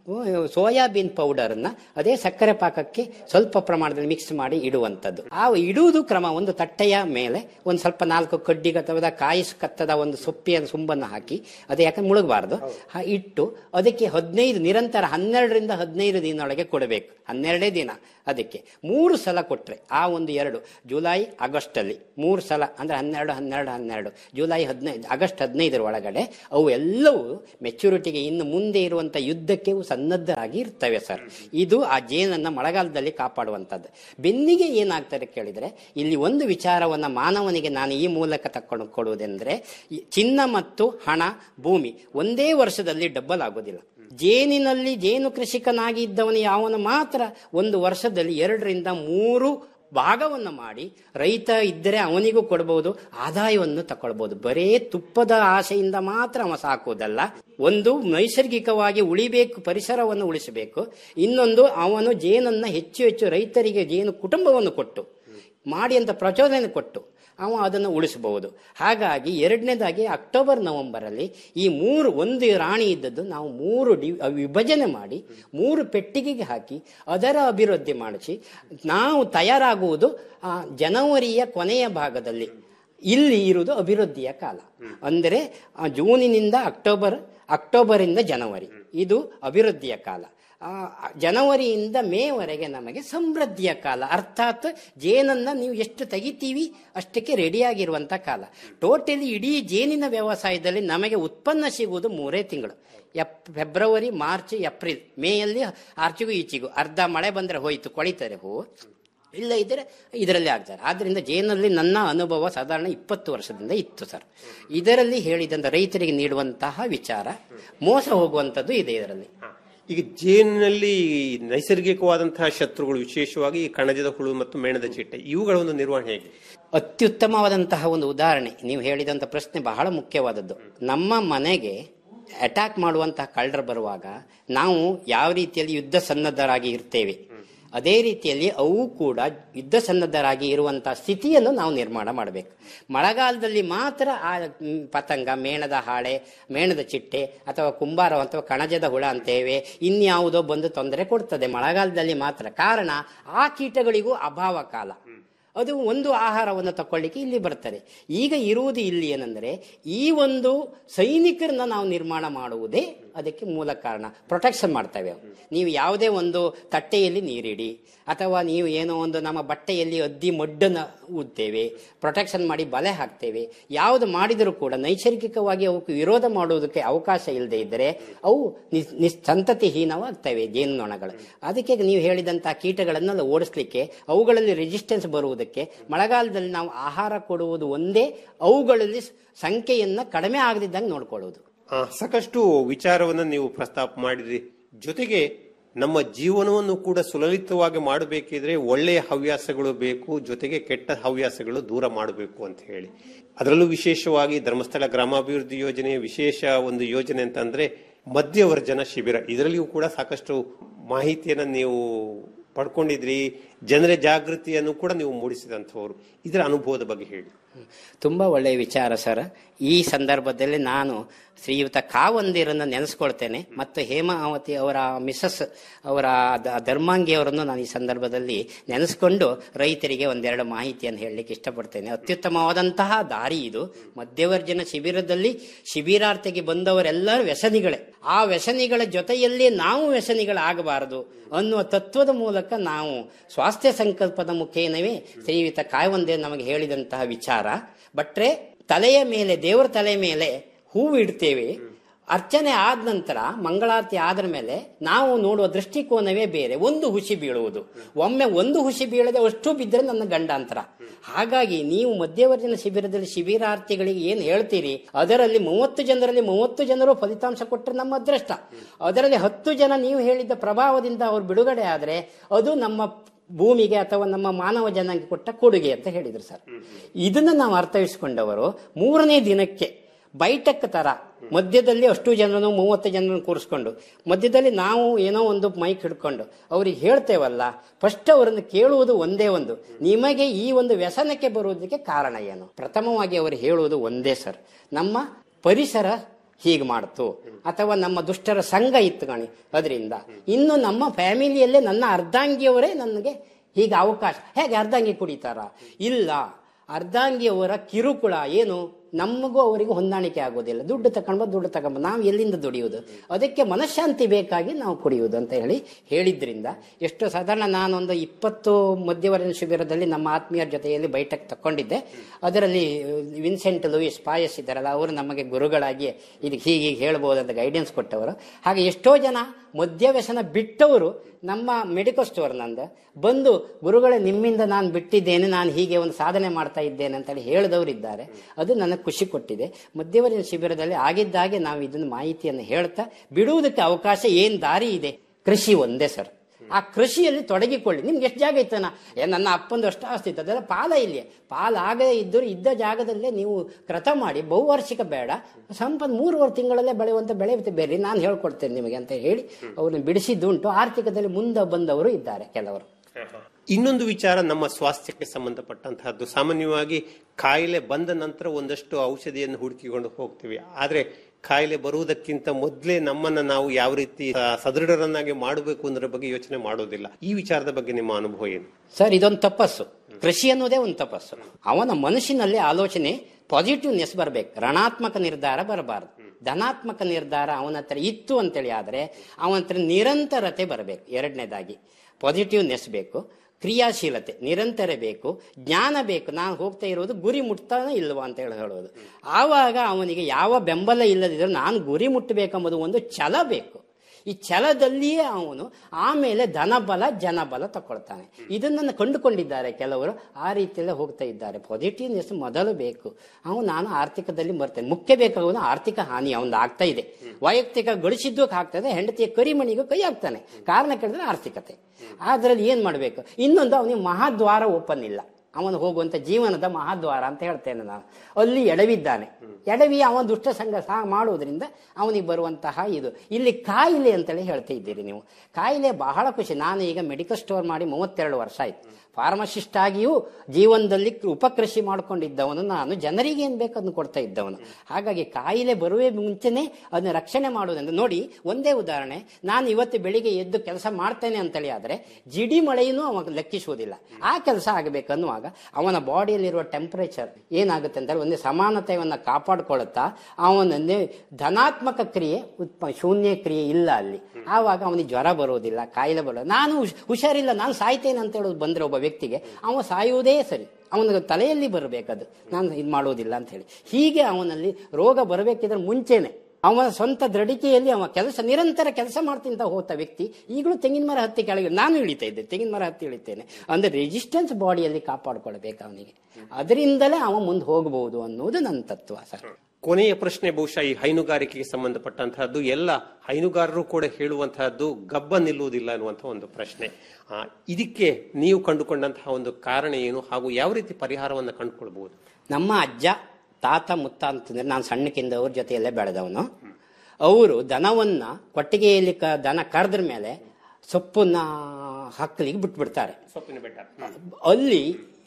ಸೋಯಾಬೀನ್ ಪೌಡರ್ನ ಅದೇ ಸಕ್ಕರೆ ಪಾಕಕ್ಕೆ ಸ್ವಲ್ಪ ಪ್ರಮಾಣದಲ್ಲಿ ಮಿಕ್ಸ್ ಮಾಡಿ ಇಡುವಂಥದ್ದು ಆ ಇಡುವುದು ಕ್ರಮ ಒಂದು ತಟ್ಟೆಯ ಮೇಲೆ ಒಂದು ಸ್ವಲ್ಪ ನಾಲ್ಕು ಕಡ್ಡಿಗೆ ಅಥವಾ ಕಾಯಿಸ್ ಕತ್ತದ ಒಂದು ಸೊಪ್ಪಿಯ ಸುಂಬನ್ನು ಹಾಕಿ ಅದು ಯಾಕಂದ್ರೆ ಮುಳುಗಬಾರ್ದು ಆ ಇಟ್ಟು ಅದಕ್ಕೆ ಹದಿನೈದು ನಿರಂತರ ಹನ್ನೆರಡರಿಂದ ಹದಿನೈದು ದಿನದೊಳಗೆ ಕೊಡಬೇಕು ಹನ್ನೆರಡೇ ದಿನ ಅದಕ್ಕೆ ಮೂರು ಸಲ ಕೊಟ್ರೆ ಆ ಒಂದು ಎರಡು ಜುಲೈ ಆಗಸ್ಟ್ ಅಲ್ಲಿ ಮೂರು ಸಲ ಅಂದ್ರೆ ಹನ್ನೆರಡು ಹನ್ನೆರಡು ಹನ್ನೆರಡು ಜುಲೈ ಹದಿನೈದು ಆಗಸ್ಟ್ ಹದಿನೈದರ ಒಳಗಡೆ ಅವು ಎಲ್ಲವೂ ಮೆಚುರಿಟಿಗೆ ಇನ್ನು ಮುಂದೆ ಇರುವಂತ ಯುದ್ಧಕ್ಕೆ ಅವು ಸನ್ನದ್ಧರಾಗಿ ಇರ್ತವೆ ಸರ್ ಇದು ಆ ಜೇನನ್ನ ಮಳೆಗಾಲದಲ್ಲಿ ಕಾಪಾಡುವಂಥದ್ದು ಬೆನ್ನಿಗೆ ಏನಾಗ್ತಾರೆ ಕೇಳಿದ್ರೆ ಇಲ್ಲಿ ಒಂದು ವಿಚಾರವನ್ನ ಮಾನವನಿಗೆ ನಾನು ಈ ಮೂಲಕ ತಕೊಂಡು ಕೊಡುವುದೆಂದ್ರೆ ಈ ಚಿನ್ನ ಮತ್ತು ಹಣ ಭೂಮಿ ಒಂದೇ ವರ್ಷದಲ್ಲಿ ಡಬ್ಬಲ್ ಆಗೋದಿಲ್ಲ ಜೇನಿನಲ್ಲಿ ಜೇನು ಕೃಷಿಕನಾಗಿ ಇದ್ದವನು ಯಾವನು ಮಾತ್ರ ಒಂದು ವರ್ಷದಲ್ಲಿ ಎರಡರಿಂದ ಮೂರು ಭಾಗವನ್ನು ಮಾಡಿ ರೈತ ಇದ್ದರೆ ಅವನಿಗೂ ಕೊಡಬಹುದು ಆದಾಯವನ್ನು ತಕೊಳ್ಬಹುದು ಬರೇ ತುಪ್ಪದ ಆಸೆಯಿಂದ ಮಾತ್ರ ಅವ ಸಾಕುವುದಲ್ಲ ಒಂದು ನೈಸರ್ಗಿಕವಾಗಿ ಉಳಿಬೇಕು ಪರಿಸರವನ್ನು ಉಳಿಸಬೇಕು ಇನ್ನೊಂದು ಅವನು ಜೇನನ್ನ ಹೆಚ್ಚು ಹೆಚ್ಚು ರೈತರಿಗೆ ಜೇನು ಕುಟುಂಬವನ್ನು ಕೊಟ್ಟು ಮಾಡಿ ಅಂತ ಪ್ರಚೋದನೆ ಕೊಟ್ಟು ಅವ ಅದನ್ನು ಉಳಿಸಬಹುದು ಹಾಗಾಗಿ ಎರಡನೇದಾಗಿ ಅಕ್ಟೋಬರ್ ನವೆಂಬರಲ್ಲಿ ಈ ಮೂರು ಒಂದು ರಾಣಿ ಇದ್ದದ್ದು ನಾವು ಮೂರು ಡಿ ವಿಭಜನೆ ಮಾಡಿ ಮೂರು ಪೆಟ್ಟಿಗೆಗೆ ಹಾಕಿ ಅದರ ಅಭಿವೃದ್ಧಿ ಮಾಡಿಸಿ ನಾವು ತಯಾರಾಗುವುದು ಆ ಜನವರಿಯ ಕೊನೆಯ ಭಾಗದಲ್ಲಿ ಇಲ್ಲಿ ಇರುವುದು ಅಭಿವೃದ್ಧಿಯ ಕಾಲ ಅಂದರೆ ಆ ಜೂನಿನಿಂದ ಅಕ್ಟೋಬರ್ ಅಕ್ಟೋಬರಿಂದ ಜನವರಿ ಇದು ಅಭಿವೃದ್ಧಿಯ ಕಾಲ ಆ, ಜನವರಿಯಿಂದ ಮೇವರೆಗೆ ನಮಗೆ ಸಮೃದ್ಧಿಯ ಕಾಲ ಅರ್ಥಾತ್ ಜೇನನ್ನ ನೀವು ಎಷ್ಟು ತೆಗಿತೀವಿ ಅಷ್ಟಕ್ಕೆ ರೆಡಿಯಾಗಿರುವಂತ ಕಾಲ ಟೋಟಲಿ ಇಡೀ ಜೇನಿನ ವ್ಯವಸಾಯದಲ್ಲಿ ನಮಗೆ ಉತ್ಪನ್ನ ಸಿಗುವುದು ಮೂರೇ ತಿಂಗಳು ಎಪ್ ಫೆಬ್ರವರಿ ಮಾರ್ಚ್ ಏಪ್ರಿಲ್ ಮೇಯಲ್ಲಿ ಆರ್ಚಿಗೂ ಈಚೆಗೂ ಅರ್ಧ ಮಳೆ ಬಂದರೆ ಹೋಯಿತು ಕೊಳಿತಾರೆ ಹೂವು ಇಲ್ಲ ಇದ್ದರೆ ಇದರಲ್ಲಿ ಆಗ್ತಾರೆ ಆದ್ರಿಂದ ಜೇನಲ್ಲಿ ನನ್ನ ಅನುಭವ ಸಾಧಾರಣ ಇಪ್ಪತ್ತು ವರ್ಷದಿಂದ ಇತ್ತು ಸರ್ ಇದರಲ್ಲಿ ಹೇಳಿದಂತ ರೈತರಿಗೆ ನೀಡುವಂತಹ ವಿಚಾರ ಮೋಸ ಹೋಗುವಂಥದ್ದು ಇದೆ ಇದರಲ್ಲಿ ಈಗ ಜೇನಿನಲ್ಲಿ ನೈಸರ್ಗಿಕವಾದಂತಹ ಶತ್ರುಗಳು ವಿಶೇಷವಾಗಿ ಈ ಕಣಜದ ಹುಳು ಮತ್ತು ಮೇಣದ ಚಿಟ್ಟೆ ಇವುಗಳ ಒಂದು ನಿರ್ವಹಣೆ ಹೇಗೆ ಅತ್ಯುತ್ತಮವಾದಂತಹ ಒಂದು ಉದಾಹರಣೆ ನೀವು ಹೇಳಿದಂತ ಪ್ರಶ್ನೆ ಬಹಳ ಮುಖ್ಯವಾದದ್ದು ನಮ್ಮ ಮನೆಗೆ ಅಟ್ಯಾಕ್ ಮಾಡುವಂತಹ ಕಳ್ಳರು ಬರುವಾಗ ನಾವು ಯಾವ ರೀತಿಯಲ್ಲಿ ಯುದ್ಧ ಸನ್ನದ್ಧರಾಗಿ ಇರ್ತೇವೆ ಅದೇ ರೀತಿಯಲ್ಲಿ ಅವು ಕೂಡ ಯುದ್ಧ ಸನ್ನದ್ಧರಾಗಿ ಇರುವಂತಹ ಸ್ಥಿತಿಯನ್ನು ನಾವು ನಿರ್ಮಾಣ ಮಾಡಬೇಕು ಮಳೆಗಾಲದಲ್ಲಿ ಮಾತ್ರ ಆ ಮ್, ಪತಂಗ ಮೇಣದ ಹಾಳೆ ಮೇಣದ ಚಿಟ್ಟೆ ಅಥವಾ ಕುಂಬಾರ ಅಥವಾ ಕಣಜದ ಹುಳ ಅಂತೇವೆ ಇನ್ಯಾವುದೋ ಬಂದು ತೊಂದರೆ ಕೊಡ್ತದೆ ಮಳೆಗಾಲದಲ್ಲಿ ಮಾತ್ರ ಕಾರಣ ಆ ಕೀಟಗಳಿಗೂ ಅಭಾವ ಕಾಲ ಅದು ಒಂದು ಆಹಾರವನ್ನು ತಕೊಳ್ಳಿಕ್ಕೆ ಇಲ್ಲಿ ಬರ್ತಾರೆ ಈಗ ಇರುವುದು ಇಲ್ಲಿ ಏನಂದ್ರೆ ಈ ಒಂದು ಸೈನಿಕರನ್ನ ನಾವು ನಿರ್ಮಾಣ ಮಾಡುವುದೇ ಅದಕ್ಕೆ ಮೂಲ ಕಾರಣ ಪ್ರೊಟೆಕ್ಷನ್ ಮಾಡ್ತೇವೆ ಅವು. ನೀವು ಯಾವುದೇ ಒಂದು ತಟ್ಟೆಯಲ್ಲಿ ನೀರಿಡಿ ಅಥವಾ ನೀವು ಏನೋ ಒಂದು ನಮ್ಮ ಬಟ್ಟೆಯಲ್ಲಿ ಅದ್ದಿ ಮಡ್ಡನ್ನು ಊದ್ತೇವೆ ಪ್ರೊಟೆಕ್ಷನ್ ಮಾಡಿ ಬಲೆ ಹಾಕ್ತೇವೆ ಯಾವುದು ಮಾಡಿದರೂ ಕೂಡ ನೈಸರ್ಗಿಕವಾಗಿ ಅವಕ್ಕೆ ವಿರೋಧ ಮಾಡುವುದಕ್ಕೆ ಅವಕಾಶ ಇಲ್ಲದೆ ಇದ್ದರೆ ಅವು ನಿಸ್ ನಿಸ್ ಸಂತತಿಹೀನವಾಗ್ತವೆ ಜೇನುನೊಣಗಳು ಅದಕ್ಕೆ ನೀವು ಹೇಳಿದಂತಹ ಕೀಟಗಳನ್ನೆಲ್ಲ ಓಡಿಸ್ಲಿಕ್ಕೆ ಅವುಗಳಲ್ಲಿ ರೆಸಿಸ್ಟೆನ್ಸ್ ಬರುವುದಕ್ಕೆ ಮಳೆಗಾಲದಲ್ಲಿ ನಾವು ಆಹಾರ ಕೊಡುವುದು ಒಂದೇ ಅವುಗಳಲ್ಲಿ ಸಂಖ್ಯೆಯನ್ನ ಕಡಿಮೆ ಆಗದಿದ್ದಂಗೆ ನೋಡ್ಕೊಳ್ಳುವುದು ಆ, ಸಾಕಷ್ಟು ವಿಚಾರವನ್ನು ನೀವು ಪ್ರಸ್ತಾಪ ಮಾಡಿದ್ರಿ ಜೊತೆಗೆ ನಮ್ಮ ಜೀವನವನ್ನು ಕೂಡ ಸುಲಲಿತವಾಗಿ ಮಾಡಬೇಕಿದ್ರೆ ಒಳ್ಳೆಯ ಹವ್ಯಾಸಗಳು ಬೇಕು ಜೊತೆಗೆ ಕೆಟ್ಟ ಹವ್ಯಾಸಗಳು ದೂರ ಮಾಡಬೇಕು ಅಂತ ಹೇಳಿ ಅದರಲ್ಲೂ ವಿಶೇಷವಾಗಿ ಧರ್ಮಸ್ಥಳ ಗ್ರಾಮಾಭಿವೃದ್ಧಿ ಯೋಜನೆ ವಿಶೇಷ ಒಂದು ಯೋಜನೆ ಅಂತಂದ್ರೆ ಮಧ್ಯವರ್ಜನ ಶಿಬಿರ ಇದರಲ್ಲಿಯೂ ಕೂಡ ಸಾಕಷ್ಟು ಮಾಹಿತಿಯನ್ನ ನೀವು ಪಡ್ಕೊಂಡಿದ್ರಿ ಜನರ ಜಾಗೃತಿಯನ್ನು ಕೂಡ ನೀವು ಮೂಡಿಸಿದಂಥವ್ರು ಇದರ ಅನುಭವದ ಬಗ್ಗೆ ಹೇಳಿ ತುಂಬಾ ಒಳ್ಳೆಯ ವಿಚಾರ ಸರ್ ಈ ಸಂದರ್ಭದಲ್ಲಿ ನಾನು ಶ್ರೀಯುತ ಕಾವಂದಿರನ್ನ ನೆನೆಸ್ಕೊಳ್ತೇನೆ ಮತ್ತು ಹೇಮಾವತಿ ಅವರ ಮಿಸಸ್ ಅವರ ದ- ಧರ್ಮಾಂಗಿ ಅವರನ್ನು ನಾನು ಈ ಸಂದರ್ಭದಲ್ಲಿ ನೆನೆಸ್ಕೊಂಡು ರೈತರಿಗೆ ಒಂದೆರಡು ಮಾಹಿತಿಯನ್ನು ಹೇಳಲಿಕ್ಕೆ ಇಷ್ಟಪಡ್ತೇನೆ ಅತ್ಯುತ್ತಮವಾದಂತಹ ದಾರಿ ಇದು ಮಧ್ಯವರ್ಜನ ಶಿಬಿರದಲ್ಲಿ ಶಿಬಿರಾರ್ಥಿಗೆ ಬಂದವರೆಲ್ಲರೂ ವ್ಯಸನಿಗಳೇ ಆ ವ್ಯಸನಿಗಳ ಜೊತೆಯಲ್ಲಿ ನಾವು ವ್ಯಸನಿಗಳಾಗಬಾರದು ಅನ್ನುವ ತತ್ವದ ಮೂಲಕ ನಾವು ಸ್ವಾಸ್ಥ್ಯ ಸಂಕಲ್ಪದ ಮುಖೇನವೇ ಶ್ರೀಯುತ ಕಾಯವಂದೇ ನಮಗೆ ಹೇಳಿದಂತಹ ವಿಚಾರ ಬಟ್ರೆ ತಲೆಯ ಮೇಲೆ ದೇವರ ತಲೆ ಮೇಲೆ ಹೂವು ಇಡ್ತೇವೆ ಅರ್ಚನೆ ಆದ ನಂತರ ಮಂಗಳಾರತಿ ಆದ್ರ ಮೇಲೆ ನಾವು ನೋಡುವ ದೃಷ್ಟಿಕೋನವೇ ಬೇರೆ ಒಂದು ಹುಸಿ ಬೀಳುವುದು ಒಮ್ಮೆ ಒಂದು ಹುಸಿ ಬೀಳದೆ ಅಷ್ಟು ಬಿದ್ದರೆ ನನ್ನ ಗಂಡಾಂತರ ಹಾಗಾಗಿ ನೀವು ಮಧ್ಯವರ್ಜನ ಶಿಬಿರದಲ್ಲಿ ಶಿಬಿರಾರ್ಥಿಗಳಿಗೆ ಏನು ಹೇಳ್ತೀರಿ ಅದರಲ್ಲಿ ಮೂವತ್ತು ಜನರಲ್ಲಿ ಮೂವತ್ತು ಜನರು ಫಲಿತಾಂಶ ಕೊಟ್ಟರೆ ನಮ್ಮ ಅದೃಷ್ಟ ಅದರಲ್ಲಿ ಹತ್ತು ಜನ ನೀವು ಹೇಳಿದ್ದ ಪ್ರಭಾವದಿಂದ ಅವರು ಬಿಡುಗಡೆ ಆದರೆ ಅದು ನಮ್ಮ ಭೂಮಿಗೆ ಅಥವಾ ನಮ್ಮ ಮಾನವ ಜನಾಂಗಕ್ಕೆ ಕೊಟ್ಟ ಕೊಡುಗೆ ಅಂತ ಹೇಳಿದ್ರು ಸರ್ ಇದನ್ನ ನಾವು ಅರ್ಥೈಸಿಕೊಂಡವರು ಮೂರನೇ ದಿನಕ್ಕೆ ಬೈಟಕ್ ತರ ಮಧ್ಯದಲ್ಲಿ ಅಷ್ಟು ಜನರನ್ನು ಮೂವತ್ತು ಜನರನ್ನು ಕೂರಿಸ್ಕೊಂಡು ಮಧ್ಯದಲ್ಲಿ ನಾವು ಏನೋ ಒಂದು ಮೈಕ್ ಹಿಡ್ಕೊಂಡು ಅವ್ರಿಗೆ ಹೇಳ್ತೇವಲ್ಲ ಫಸ್ಟ್ ಅವರನ್ನು ಕೇಳುವುದು ಒಂದೇ ಒಂದು ನಿಮಗೆ ಈ ಒಂದು ವ್ಯಸನಕ್ಕೆ ಬರುವುದಕ್ಕೆ ಕಾರಣ ಏನು ಪ್ರಥಮವಾಗಿ ಅವರು ಹೇಳುವುದು ಒಂದೇ ಸರ್ ನಮ್ಮ ಪರಿಸರ ಹೀಗೆ ಮಾಡ್ತು ಅಥವಾ ನಮ್ಮ ದುಷ್ಟರ ಸಂಘ ಇತ್ತು ಕಣಿ ಅದರಿಂದ ಇನ್ನು ನಮ್ಮ ಫ್ಯಾಮಿಲಿಯಲ್ಲೇ ನನ್ನ ಅರ್ಧಾಂಗಿಯವರೇ ನನಗೆ ಹೀಗೆ ಅವಕಾಶ ಹೇಗೆ ಅರ್ಧಾಂಗಿ ಕುಡಿತಾರ ಇಲ್ಲ ಅರ್ಧಾಂಗಿಯವರ ಕಿರುಕುಳ ಏನು ನಮಗೂ ಅವರಿಗೂ ಹೊಂದಾಣಿಕೆ ಆಗೋದಿಲ್ಲ ದುಡ್ಡು ತಗೊಂಡ್ಬ ದುಡ್ಡು ತಗೊಂಬ ನಾವು ಎಲ್ಲಿಂದ ದುಡಿಯುವುದು ಅದಕ್ಕೆ ಮನಃಶಾಂತಿ ಬೇಕಾಗಿ ನಾವು ಕುಡಿಯುವುದು ಅಂತ ಹೇಳಿ ಹೇಳಿದ್ರಿಂದ ಎಷ್ಟು ಸಾಧಾರಣ ನಾನೊಂದು ಇಪ್ಪತ್ತು ಮಧ್ಯವರ್ಜನ ಶಿಬಿರದಲ್ಲಿ ನಮ್ಮ ಆತ್ಮೀಯರ ಜೊತೆಯಲ್ಲಿ ಬೈಠಕ್ ತಕೊಂಡಿದ್ದೆ ಅದರಲ್ಲಿ ವಿನ್ಸೆಂಟ್ ಲೂಯಿಸ್ ಪಾಯಸ್ ಇದ್ದಾರಲ್ಲ ಅವರು ನಮಗೆ ಗುರುಗಳಾಗಿ ಇದಕ್ಕೆ ಹೀಗೆ ಹೀಗೆ ಹೇಳ್ಬೋದು ಅಂತ ಗೈಡೆನ್ಸ್ ಕೊಟ್ಟವರು ಹಾಗೆ ಎಷ್ಟೋ ಜನ ಮದ್ಯವ್ಯಸನ ಬಿಟ್ಟವರು ನಮ್ಮ ಮೆಡಿಕಲ್ ಸ್ಟೋರ್ ನಂದು ಬಂದು ಗುರುಗಳೇ ನಿಮ್ಮಿಂದ ನಾನು ಬಿಟ್ಟಿದ್ದೇನೆ ನಾನು ಹೀಗೆ ಒಂದು ಸಾಧನೆ ಮಾಡ್ತಾ ಇದ್ದೇನೆ ಅಂತೇಳಿ ಹೇಳಿದವರು ಇದ್ದಾರೆ ಅದು ನನಗೆ ಖುಷಿ ಕೊಟ್ಟಿದೆ ಮಧ್ಯವರ್ಜನ ಶಿಬಿರದಲ್ಲಿ ಆಗಿದ್ದಾಗೆ ನಾವು ಇದನ್ನು ಮಾಹಿತಿಯನ್ನು ಹೇಳ್ತಾ ಬಿಡುವುದಕ್ಕೆ ಅವಕಾಶ ಏನ್ ದಾರಿ ಇದೆ ಕೃಷಿ ಒಂದೇ ಸರ್ ಆ ಕೃಷಿಯಲ್ಲಿ ತೊಡಗಿಕೊಳ್ಳಿ ನಿಮ್ಗೆ ಎಷ್ಟು ಜಾಗ ಇತ್ತನ ಏ ನನ್ನ ಅಪ್ಪಂದು ಅಷ್ಟು ಆಸ್ತಿ ಇತ್ತು ಅದೆಲ್ಲ ಪಾಲ ಇಲ್ಲಿ ಪಾಲಾಗದೇ ಇದ್ದರೂ ಇದ್ದ ಜಾಗದಲ್ಲೇ ನೀವು ಕ್ರತ ಮಾಡಿ ಬಹುವಾರ್ಷಿಕ ಬೇಡ ಸಂಪತ್ ಮೂರುವರೆ ತಿಂಗಳಲ್ಲೇ ಬೆಳೆಯುವಂತ ಬೆಳೆ ಬೇರೆ ನಾನು ಹೇಳ್ಕೊಡ್ತೇನೆ ನಿಮಗೆ ಅಂತ ಹೇಳಿ ಅವ್ರನ್ನ ಬಿಡಿಸಿದ್ದುಂಟು ಆರ್ಥಿಕದಲ್ಲಿ ಮುಂದೆ ಬಂದವರು ಇದ್ದಾರೆ ಕೆಲವರು ಇನ್ನೊಂದು ವಿಚಾರ ನಮ್ಮ ಸ್ವಾಸ್ಥ್ಯಕ್ಕೆ ಸಂಬಂಧಪಟ್ಟಂತಹದ್ದು ಸಾಮಾನ್ಯವಾಗಿ ಕಾಯಿಲೆ ಬಂದ ನಂತರ ಒಂದಷ್ಟು ಔಷಧಿಯನ್ನು ಹುಡುಕಿಕೊಂಡು ಹೋಗ್ತೀವಿ ಆದ್ರೆ ಕಾಯಿಲೆ ಬರುವುದಕ್ಕಿಂತ ಮೊದಲೇ ನಮ್ಮನ್ನ ನಾವು ಯಾವ ರೀತಿ ಆ, ಸದೃಢರನ್ನಾಗಿ ಮಾಡಬೇಕು ಅನ್ನೋದ್ರ ಬಗ್ಗೆ ಯೋಚನೆ ಮಾಡೋದಿಲ್ಲ ಈ ವಿಚಾರದ ಬಗ್ಗೆ ನಿಮ್ಮ ಅನುಭವ ಏನು ಸರ್ ಇದೊಂದು ತಪಸ್ಸು ಕೃಷಿ ಅನ್ನೋದೇ ಒಂದು ತಪಸ್ಸು ಅವನ ಮನಸ್ಸಿನಲ್ಲಿ ಆಲೋಚನೆ ಪಾಸಿಟಿವ್ನೆಸ್ ಬರಬೇಕು ರಣಾತ್ಮಕ ನಿರ್ಧಾರ ಬರಬಾರದು ಧನಾತ್ಮಕ ನಿರ್ಧಾರ ಅವನ ಹತ್ರ ಇತ್ತು ಅಂತೇಳಿ ಆದ್ರೆ ಅವನ ಹತ್ರ ನಿರಂತರತೆ ಬರಬೇಕು ಎರಡನೇದಾಗಿ ಪಾಸಿಟಿವ್ನೆಸ್ ಬೇಕು ಕ್ರಿಯಾಶೀಲತೆ ನಿರಂತರ ಬೇಕು ಜ್ಞಾನ ಬೇಕು ನಾನು ಹೋಗ್ತಾ ಇರೋದು ಗುರಿ ಮುಟ್ತಾನೆ ಇಲ್ವಾ ಅಂತ ಹೇಳಿ ಹೇಳೋದು ಆವಾಗ ಅವನಿಗೆ ಯಾವ ಬೆಂಬಲ ಇಲ್ಲದಿದ್ರೂ ನಾನು ಗುರಿ ಮುಟ್ಟಬೇಕೆಂಬುದು ಒಂದು ಛಲ ಬೇಕು ಈ ಛಲದಲ್ಲಿಯೇ ಅವನು ಆಮೇಲೆ ಧನಬಲ ಜನಬಲ ತಗೊಳ್ತಾನೆ ಇದನ್ನು ಕಂಡುಕೊಂಡಿದ್ದಾರೆ ಕೆಲವರು ಆ ರೀತಿಯಲ್ಲೇ ಹೋಗ್ತಾ ಇದ್ದಾರೆ ಪಾಸಿಟಿವ್ನೆಸ್ ಮೊದಲು ಬೇಕು ಅವನು ನಾನು ಆರ್ಥಿಕದಲ್ಲಿ ಬರ್ತೇನೆ ಮುಖ್ಯ ಬೇಕಾಗುವುದು ಆರ್ಥಿಕ ಹಾನಿ ಅವನು ಆಗ್ತಾ ಇದೆ ವೈಯಕ್ತಿಕ ಗಳಿಸಿದ್ದು ಆಗ್ತದೆ ಹೆಂಡತಿಯ ಕರಿಮಣಿಗೂ ಕೈ ಹಾಕ್ತಾನೆ ಕಾರಣ ಕೇಳಿದ್ರೆ ಆರ್ಥಿಕತೆ ಅದರಲ್ಲಿ ಏನ್ ಮಾಡಬೇಕು ಇನ್ನೊಂದು ಅವನಿಗೆ ಮಹಾದ್ವಾರ ಓಪನ್ ಇಲ್ಲ ಅವನು ಹೋಗುವಂತ ಜೀವನದ ಮಹಾದ್ವಾರ ಅಂತ ಹೇಳ್ತೇನೆ ನಾನು ಅಲ್ಲಿ ಎಡವಿದ್ದಾನೆ ಎಡವಿ ಅವನ ದುಷ್ಟ ಸಂಘ ಸಹ ಮಾಡುವುದರಿಂದ ಅವನಿಗೆ ಬರುವಂತಹ ಇದು ಇಲ್ಲಿ ಕಾಯಿಲೆ ಅಂತೇಳಿ ಹೇಳ್ತಾ ಇದ್ದೀರಿ ನೀವು ಕಾಯಿಲೆ ಬಹಳ ಖುಷಿ ನಾನು ಈಗ ಮೆಡಿಕಲ್ ಸ್ಟೋರ್ ಮಾಡಿ ಮೂವತ್ತೆರಡು ವರ್ಷ ಆಯ್ತು ಫಾರ್ಮಸಿಸ್ಟ್ ಆಗಿಯೂ ಜೀವನದಲ್ಲಿ ಉಪಕೃಷಿ ಮಾಡ್ಕೊಂಡಿದ್ದವನು ನಾನು ಜನರಿಗೆ ಏನ್ ಬೇಕು ಅದನ್ನು ಕೊಡ್ತಾ ಇದ್ದವನು ಹಾಗಾಗಿ ಕಾಯಿಲೆ ಬರುವೆ ಮುಂಚೆನೆ ಅದನ್ನ ರಕ್ಷಣೆ ಮಾಡುವುದಂದ್ರೆ ನೋಡಿ ಒಂದೇ ಉದಾಹರಣೆ ನಾನು ಇವತ್ತು ಬೆಳಿಗ್ಗೆ ಎದ್ದು ಕೆಲಸ ಮಾಡ್ತೇನೆ ಅಂತೇಳಿ ಆದ್ರೆ ಜಿಡಿ ಮಳೆಯನ್ನು ಅವ ಲೆಕ್ಕಿಸುವುದಿಲ್ಲ ಆ ಕೆಲಸ ಆಗಬೇಕನ್ನುವಾಗ ಅವನ ಬಾಡಿಯಲ್ಲಿರುವ ಟೆಂಪರೇಚರ್ ಏನಾಗುತ್ತೆ ಅಂದ್ರೆ ಒಂದು ಸಮಾನತೆಯನ್ನ ಕಾಪಾಡಿಕೊಳ್ಳುತ್ತಾ ಅವನನ್ನೇ ಧನಾತ್ಮಕ ಕ್ರಿಯೆ ಉತ್ಪ ಶೂನ್ಯ ಕ್ರಿಯೆ ಇಲ್ಲ ಅಲ್ಲಿ ಆವಾಗ ಅವನಿಗೆ ಜ್ವರ ಬರೋದಿಲ್ಲ ಕಾಯಿಲೆ ಬರೋದು ನಾನು ಹುಷ್- ಹುಷಾರಿಲ್ಲ ನಾನು ಸಾಯ್ತೇನೆ ಅಂತ ಹೇಳೋದು ಬಂದ್ರೆ ಒಬ್ಬ ವ್ಯಕ್ತಿಗೆ ಅವ ಸಾಯುವುದೇ ಸರಿ ಅವನ ತಲೆಯಲ್ಲಿ ಬರಬೇಕದು ನಾನು ಇದು ಮಾಡೋದಿಲ್ಲ ಅಂತ ಹೇಳಿ ಹೀಗೆ ಅವನಲ್ಲಿ ರೋಗ ಬರಬೇಕಿದ್ರೆ ಮುಂಚೆನೆ ಅವನ ಸ್ವಂತ ದೃಢಿಕೆಯಲ್ಲಿ ಅವ ಕೆಲಸ ನಿರಂತರ ಕೆಲಸ ಮಾಡ್ತಿಂತ ಹೋದ ವ್ಯಕ್ತಿ ಈಗಲೂ ತೆಂಗಿನ ಮರ ಹತ್ತಿ ಕೆಳಗೆ ನಾನು ಇಳಿತಾ ಇದ್ದೆ ತೆಂಗಿನ ಮರ ಹತ್ತಿ ಇಳಿತೇನೆ ಅಂದ್ರೆ ರೆಸಿಸ್ಟೆನ್ಸ್ ಬಾಡಿಯಲ್ಲಿ ಕಾಪಾಡ್ಕೊಳ್ಬೇಕು ಅವನಿಗೆ ಅದರಿಂದಲೇ ಅವ ಮುಂದೆ ಹೋಗಬಹುದು ಅನ್ನೋದು ನನ್ನ ತತ್ವ ಸರ್ ಕೊನೆಯ ಪ್ರಶ್ನೆ ಬಹುಶಃ ಈ ಹೈನುಗಾರಿಕೆಗೆ ಸಂಬಂಧಪಟ್ಟಂತಹದ್ದು ಎಲ್ಲ ಹೈನುಗಾರರು ಕೂಡ ಹೇಳುವಂತಹದ್ದು ಗಬ್ಬ ನಿಲ್ಲುವುದಿಲ್ಲ ಅನ್ನುವಂಥ ಒಂದು ಪ್ರಶ್ನೆ ಆ, ಇದಕ್ಕೆ ನೀವು ಕಂಡುಕೊಂಡಂತಹ ಒಂದು ಕಾರಣ ಏನು ಹಾಗೂ ಯಾವ ರೀತಿ ಪರಿಹಾರವನ್ನು ಕಂಡುಕೊಳ್ಬಹುದು ನಮ್ಮ ಅಜ್ಜ ತಾತ ಮುತ್ತ ಅಂತಂದ್ರೆ ನಾನು ಸಣ್ಣಕ್ಕಿಂದ ಅವ್ರ ಜೊತೆಯಲ್ಲೇ ಬೆಳೆದವನು ಅವರು ದನವನ್ನ ಕೊಟ್ಟಿಗೆಯಲ್ಲಿ ಕ ದನ ಕರೆದ್ರ ಮೇಲೆ ಸೊಪ್ಪನ್ನ ಹಾಕಲಿಕ್ಕೆ ಬಿಟ್ಬಿಡ್ತಾರೆ ಸೊಪ್ಪಿನ ಬೆಟ್ಟ ಅಲ್ಲಿ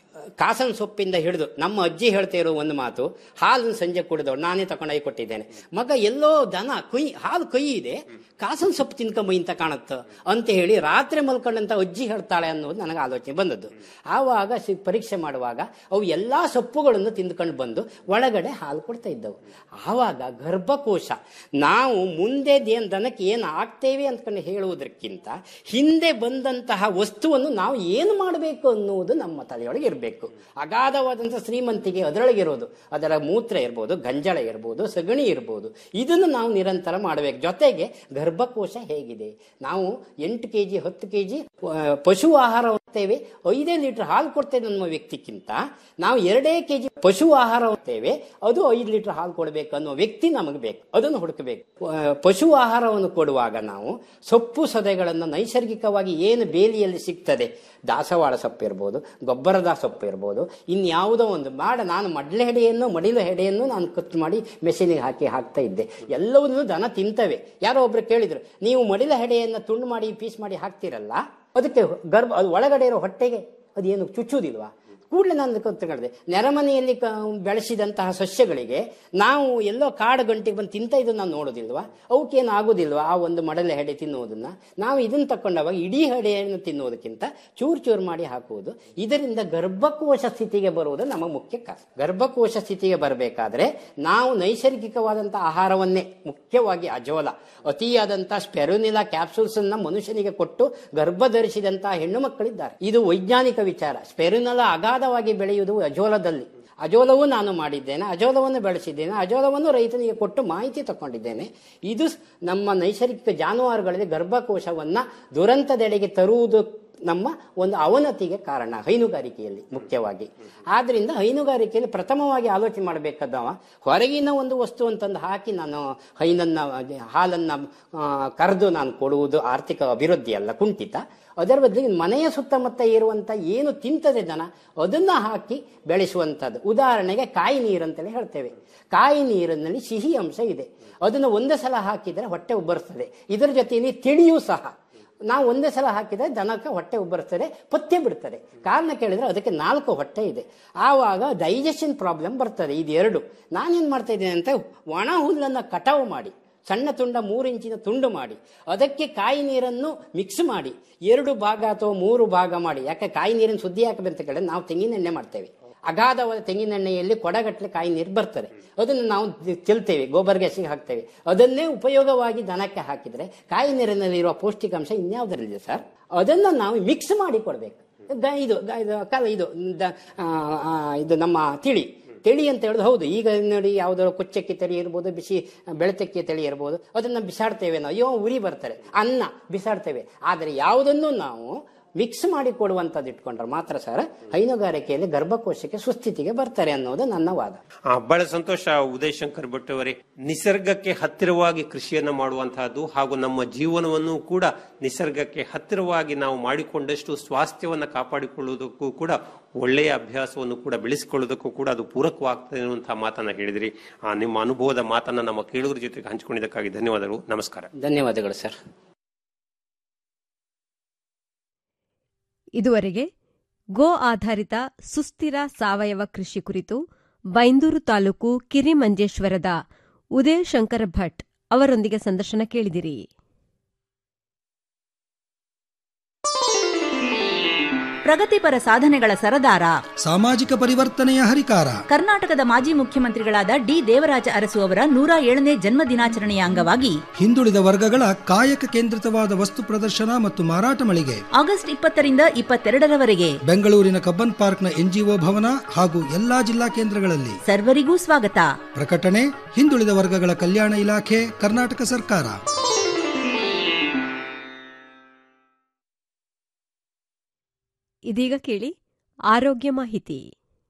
ಕಾಸನ್ ಸೊಪ್ಪಿಂದ ಹಿಡಿದು ನಮ್ಮ ಅಜ್ಜಿ ಹೇಳ್ತಾ ಇರೋ ಒಂದು ಮಾತು ಹಾಲನ್ನು ಸಂಜೆ ಕುಡಿದವಳು ನಾನೇ ತಗೊಂಡೋಗಿ ಕೊಟ್ಟಿದ್ದೇನೆ ಮಗ ಎಲ್ಲೋ ದನ ಕೊಯ್ ಹಾಲು ಕೊಯ್ ಇದೆ ಕಾಸನ್ ಸೊಪ್ಪು ತಿನ್ಕೊಂಬ ಇಂತ ಕಾಣುತ್ತ ಅಂತ ಹೇಳಿ ರಾತ್ರಿ ಮಲ್ಕೊಂಡಂತ ಅಜ್ಜಿ ಹೇಳ್ತಾಳೆ ಅನ್ನೋದು ನನಗೆ ಆಲೋಚನೆ ಬಂದದ್ದು ಆವಾಗ ಸಿ- ಪರೀಕ್ಷೆ ಮಾಡುವಾಗ ಅವು ಎಲ್ಲಾ ಸೊಪ್ಪುಗಳನ್ನು ತಿಂದ್ಕೊಂಡು ಬಂದು ಒಳಗಡೆ ಹಾಲು ಕೊಡ್ತಾ ಇದ್ದವು ಆವಾಗ ಗರ್ಭಕೋಶ ನಾವು ಮುಂದೆ ದೇನ್ ದನಕ್ಕೆ ಏನು ಆಗ್ತೇವೆ ಅಂದ್ಕೊಂಡು ಹೇಳುವುದಕ್ಕಿಂತ ಹಿಂದೆ ಬಂದಂತಹ ವಸ್ತುವನ್ನು ನಾವು ಏನು ಮಾಡಬೇಕು ಅನ್ನುವುದು ನಮ್ಮ ತಲೆಯೊಳಗೆ ಇರಬೇಕು ಅಗಾಧವಾದಂತಹ ಶ್ರೀಮಂತಿಗೆ ಅದರೊಳಗಿರೋದು ಅದರ ಮೂತ್ರ ಇರ್ಬೋದು ಗಂಜಳ ಇರ್ಬೋದು ಸಗಣಿ ಇರ್ಬೋದು ಇದನ್ನು ನಾವು ನಿರಂತರ ಮಾಡಬೇಕು ಜೊತೆಗೆ ಗರ್ಭಕೋಶ ಹೇಗಿದೆ ನಾವು ಎಂಟು ಕೆ ಜಿ ಹತ್ತು ಕೆ ಜಿ ಪಶು ಆಹಾರ ಹೋಗ್ತೇವೆ ಐದೇ ಲೀಟರ್ ಹಾಲು ಕೊಡ್ತೇವೆ ನಮ್ಮ ವ್ಯಕ್ತಿಗಿಂತ ನಾವು ಎರಡೇ ಕೆ ಜಿ ಪಶು ಆಹಾರ ಹೋಗ್ತೇವೆ ಅದು ಐದು ಲೀಟರ್ ಹಾಲು ಕೊಡಬೇಕು ಅನ್ನೋ ವ್ಯಕ್ತಿ ನಮಗೆ ಬೇಕು ಅದನ್ನು ಹುಡುಕಬೇಕು ಆ, ಪಶು ಆಹಾರವನ್ನು ಕೊಡುವಾಗ ನಾವು ಸೊಪ್ಪು ಸದೆಗಳನ್ನು ನೈಸರ್ಗಿಕವಾಗಿ ಏನು ಬೇಲಿಯಲ್ಲಿ ಸಿಗ್ತದೆ ದಾಸವಾಳ ಸೊಪ್ಪು ಇರ್ಬೋದು ಗೊಬ್ಬರದ ಸೊಪ್ಪು ಇರ್ಬೋದು ಇನ್ಯಾವುದೋ ಒಂದು ಮಾಡ ನಾನು ಮಡ್ಲೆ ಹೆಡೆಯನ್ನು ಮಡಿಲು ಹೆಡೆಯನ್ನು ನಾನು ಕಟ್ ಮಾಡಿ ಮೆಷಿನಿಗೆ ಹಾಕಿ ಹಾಕ್ತಾ ಇದ್ದೆ ಎಲ್ಲವನ್ನೂ ದನ ತಿಂತವೆ ಯಾರೋ ಒಬ್ರು ಕೇಳಿದ್ರು ನೀವು ಮಡಿಲ ಹೆಡೆಯನ್ನು ತುಂಡು ಮಾಡಿ ಪೀಸ್ ಮಾಡಿ ಹಾಕ್ತಿರಲ್ಲ ಅದಕ್ಕೆ ಗರ್ಭ ಅದು ಒಳಗಡೆ ಇರೋ ಹೊಟ್ಟೆಗೆ ಅದೇನು ಚುಚ್ಚುವುದಿಲ್ವಾ ಕೂಡಲೇ ನಾನು ತಗೊಂಡೆ ನೆರೆಮನೆಯಲ್ಲಿ ಕ- ಬೆಳೆಸಿದಂತಹ ಸಸ್ಯಗಳಿಗೆ ನಾವು ಎಲ್ಲೋ ಕಾಡು ಗಂಟೆಗೆ ಬಂದು ತಿಂತ ಇದನ್ನ ನಾವು ನೋಡೋದಿಲ್ವಾ ಅವಕ್ಕೇನು ಆಗೋದಿಲ್ವಾ ಆ ಒಂದು ಮಡಲೆ ಹೆಡೆ ತಿನ್ನುವುದನ್ನ ನಾವು ಇದನ್ನ ತಕೊಂಡಾಗ ಇಡೀ ಹೆಡೆಯನ್ನು ತಿನ್ನುವುದಕ್ಕಿಂತ ಚೂರು ಚೂರು ಮಾಡಿ ಹಾಕುವುದು ಇದರಿಂದ ಗರ್ಭಕೋಶ ಸ್ಥಿತಿಗೆ ಬರುವುದು ನಮ್ಮ ಮುಖ್ಯ ಕಾರಣ ಗರ್ಭಕೋಶ ಸ್ಥಿತಿಗೆ ಬರಬೇಕಾದ್ರೆ ನಾವು ನೈಸರ್ಗಿಕವಾದಂತಹ ಆಹಾರವನ್ನೇ ಮುಖ್ಯವಾಗಿ ಅಜೋಲ ಅತಿಯಾದಂತಹ ಸ್ಪೆರುನಿಲಾ ಕ್ಯಾಪ್ಸೂಲ್ಸ್ ಅನ್ನ ಮನುಷ್ಯನಿಗೆ ಕೊಟ್ಟು ಗರ್ಭ ಧರಿಸಿದಂತಹ ಹೆಣ್ಣು ಮಕ್ಕಳಿದ್ದಾರೆ ಇದು ವೈಜ್ಞಾನಿಕ ವಿಚಾರ ಸ್ಪೆರುನಿಲಾ ಅಗಾಧವಾಗಿ ಬೆಳೆಯುವುದು ಅಜೋಲದಲ್ಲಿ ಅಜೋಲವೂ ನಾನು ಮಾಡಿದ್ದೇನೆ ಅಜೋಲವನ್ನು ಬೆಳೆಸಿದ್ದೇನೆ ಅಜೋಲವನ್ನು ರೈತನಿಗೆ ಕೊಟ್ಟು ಮಾಹಿತಿ ತಗೊಂಡಿದ್ದೇನೆ ಇದು ಸ್- ನಮ್ಮ ನೈಸರ್ಗಿಕ ಜಾನುವಾರುಗಳಲ್ಲಿ ಗರ್ಭಕೋಶವನ್ನ ದುರಂತದೆಡೆಗೆ ತರುವುದು ನಮ್ಮ ಒಂದು ಅವನತಿಗೆ ಕಾರಣ ಹೈನುಗಾರಿಕೆಯಲ್ಲಿ ಮುಖ್ಯವಾಗಿ ಆದ್ರಿಂದ ಹೈನುಗಾರಿಕೆಯಲ್ಲಿ ಪ್ರಥಮವಾಗಿ ಆಲೋಚನೆ ಮಾಡಬೇಕಾದವ ಹೊರಗಿನ ಒಂದು ವಸ್ತು ಅಂತಂದು ಹಾಕಿ ನಾನು ಹೈನನ್ನ ಹಾಲನ್ನ ಕರೆದು ನಾನು ಕೊಡುವುದು ಆರ್ಥಿಕ ಅಭಿವೃದ್ಧಿ ಅಲ್ಲ ಕುಂಠಿತ ಅದರ ಬದಲಿಗೆ ಮನೆಯ ಸುತ್ತಮುತ್ತ ಇರುವಂತ ಏನು ತಿಂತದೆ ದನ ಅದನ್ನ ಹಾಕಿ ಬೆಳೆಸುವಂಥದ್ದು ಉದಾಹರಣೆಗೆ ಕಾಯಿ ನೀರು ಅಂತೇಳಿ ಹೇಳ್ತೇವೆ ಕಾಯಿ ನೀರಿನಲ್ಲಿ ಸಿಹಿ ಅಂಶ ಇದೆ ಅದನ್ನು ಒಂದೇ ಸಲ ಹಾಕಿದರೆ ಹೊಟ್ಟೆ ಉಬ್ಬರಿಸ್ತದೆ ಇದರ ಜೊತೆಯಲ್ಲಿ ತಿಳಿಯೂ ಸಹ ನಾವು ಒಂದೇ ಸಲ ಹಾಕಿದರೆ ದನಕ್ಕೆ ಹೊಟ್ಟೆ ಉಬ್ಬರಿಸ್ತದೆ ಪಥ್ಯ ಬಿಡ್ತದೆ ಕಾರಣ ಕೇಳಿದ್ರೆ ಅದಕ್ಕೆ ನಾಲ್ಕು ಹೊಟ್ಟೆ ಇದೆ ಆವಾಗ ಡೈಜೆಷನ್ ಪ್ರಾಬ್ಲಮ್ ಬರ್ತದೆ ಇದು ಎರಡು ನಾನೇನು ಮಾಡ್ತಾ ಇದ್ದೇನೆ ಅಂತ ಒಣ ಹುಲ್ಲನ್ನು ಕಟಾವು ಮಾಡಿ ಸಣ್ಣ ತುಂಡ ಮೂರು ಇಂಚಿನ ತುಂಡು ಮಾಡಿ ಅದಕ್ಕೆ ಕಾಯಿ ನೀರನ್ನು ಮಿಕ್ಸ್ ಮಾಡಿ ಎರಡು ಭಾಗ ಅಥವಾ ಮೂರು ಭಾಗ ಮಾಡಿ ಯಾಕೆ ಕಾಯಿ ನೀರಿನ ಸುದ್ದಿ ಹಾಕಬೇಕು ಅಂತ ಕೇಳಿದ್ರೆ ನಾವು ತೆಂಗಿನೆಣ್ಣೆ ಮಾಡ್ತೇವೆ ಅಗಾಧವಾದ ತೆಂಗಿನೆಣ್ಣೆಯಲ್ಲಿ ಕೊಡಗಟ್ಟಲೆ ಕಾಯಿ ನೀರು ಬರ್ತದೆ ಅದನ್ನು ನಾವು ಚೆಲ್ತೇವೆ ಗೋಬರ್ ಗ್ಯಾಸಿಗೆ ಹಾಕ್ತೇವೆ ಅದನ್ನೇ ಉಪಯೋಗವಾಗಿ ದನಕ್ಕೆ ಹಾಕಿದ್ರೆ ಕಾಯಿ ನೀರಿನಲ್ಲಿರುವ ಪೌಷ್ಟಿಕಾಂಶ ಇನ್ಯಾವುದರಲ್ಲಿದೆ ಸರ್ ಅದನ್ನು ನಾವು ಮಿಕ್ಸ್ ಮಾಡಿ ಕೊಡಬೇಕು ಗ- ಇದು ಗ- ಇದು ಕಲ ಇದು ದ- ಆ, ಆ, ಇದು ನಮ್ಮ ತಿಳಿ ತಿಳಿ ಅಂತ ಹೇಳೋದು ಹೌದು ಈಗ ನೋಡಿ ಯಾವುದೋ ಕೊಚ್ಚಕ್ಕಿ ತಳಿ ಇರ್ಬೋದು ಬಿಸಿ ಬೆಳತಕ್ಕಿ ತಳಿ ಇರ್ಬೋದು ಅದನ್ನ ಬಿಸಾಡ್ತೇವೆ ನಾವು ಅಯ್ಯೋ ಉರಿ ಬರ್ತಾರೆ ಅನ್ನ ಬಿಸಾಡ್ತೇವೆ ಆದರೆ ಯಾವುದನ್ನು ನಾವು ಮಿಕ್ಸ್ ಮಾಡಿ ಕೊಡುವಂಥದ್ದು ಇಟ್ಕೊಂಡ್ರೆ ಮಾತ್ರ ಸರ್ ಹೈನುಗಾರಿಕೆಯಲ್ಲಿ ಗರ್ಭಕೋಶಕ್ಕೆ ಸುಸ್ಥಿತಿಗೆ ಬರ್ತಾರೆ ಅನ್ನೋದು ನನ್ನ ವಾದ ಆ, ಬಹಳ ಸಂತೋಷ ಉದಯ್ ಶಂಕರ್ ಭಟ್ ಅವರೇ ನಿಸರ್ಗಕ್ಕೆ ಹತ್ತಿರವಾಗಿ ಕೃಷಿಯನ್ನ ಮಾಡುವಂತಹದ್ದು ಹಾಗೂ ನಮ್ಮ ಜೀವನವನ್ನು ಕೂಡ ನಿಸರ್ಗಕ್ಕೆ ಹತ್ತಿರವಾಗಿ ನಾವು ಮಾಡಿಕೊಂಡಷ್ಟು ಸ್ವಾಸ್ಥ್ಯವನ್ನ ಕಾಪಾಡಿಕೊಳ್ಳುವುದಕ್ಕೂ ಕೂಡ ಒಳ್ಳೆಯ ಅಭ್ಯಾಸವನ್ನು ಕೂಡ ಬೆಳೆಸಿಕೊಳ್ಳುವುದಕ್ಕೂ ಕೂಡ ಅದು ಪೂರಕವಾಗ್ತದೆ ಅನ್ನುವಂತಹ ಮಾತನ್ನ ಹೇಳಿದ್ರಿ ಆ, ನಿಮ್ಮ ಅನುಭವದ ಮಾತನ್ನ ನಮ್ಮ ಕೇಳುಗರ ಜೊತೆಗೆ ಹಂಚಿಕೊಂಡಿದ್ದಕ್ಕಾಗಿ ಧನ್ಯವಾದಗಳು ನಮಸ್ಕಾರ ಧನ್ಯವಾದಗಳು ಸರ್ ಇದುವರೆಗೆ ಗೋ ಆಧಾರಿತ ಸುಸ್ಥಿರ ಸಾವಯವ ಕೃಷಿ ಕುರಿತು ಬೈಂದೂರು ತಾಲೂಕು ಕಿರಿಮಂಜೇಶ್ವರದ ಉದಯ ಶಂಕರ ಭಟ್ ಅವರೊಂದಿಗೆ ಸಂದರ್ಶನ ಕೇಳಿದಿರಿ ಪ್ರಗತಿಪರ ಸಾಧನೆಗಳ ಸರದಾರ ಸಾಮಾಜಿಕ ಪರಿವರ್ತನೆಯ ಹರಿಕಾರ ಕರ್ನಾಟಕದ ಮಾಜಿ ಮುಖ್ಯಮಂತ್ರಿಗಳಾದ ಡಿ ದೇವರಾಜ ಅರಸು ಅವರ ನೂರ ಏಳನೇ ಜನ್ಮ ದಿನಾಚರಣೆಯ ಅಂಗವಾಗಿ ಹಿಂದುಳಿದ ವರ್ಗಗಳ ಕಾಯಕ ಕೇಂದ್ರಿತವಾದ ವಸ್ತು ಪ್ರದರ್ಶನ ಮತ್ತು ಮಾರಾಟ ಮಳಿಗೆ ಆಗಸ್ಟ್ ಇಪ್ಪತ್ತರಿಂದ ಇಪ್ಪತ್ತೆರಡರವರೆಗೆ ಬೆಂಗಳೂರಿನ ಕಬ್ಬನ್ ಪಾರ್ಕ್ನ ಎನ್ಜಿಒ ಭವನ ಹಾಗೂ ಎಲ್ಲಾ ಜಿಲ್ಲಾ ಕೇಂದ್ರಗಳಲ್ಲಿ ಸರ್ವರಿಗೂ ಸ್ವಾಗತ ಪ್ರಕಟಣೆ ಹಿಂದುಳಿದ ವರ್ಗಗಳ ಕಲ್ಯಾಣ ಇಲಾಖೆ ಕರ್ನಾಟಕ ಸರ್ಕಾರ ಇದೀಗ ಕೇಳಿ ಆರೋಗ್ಯ ಮಾಹಿತಿ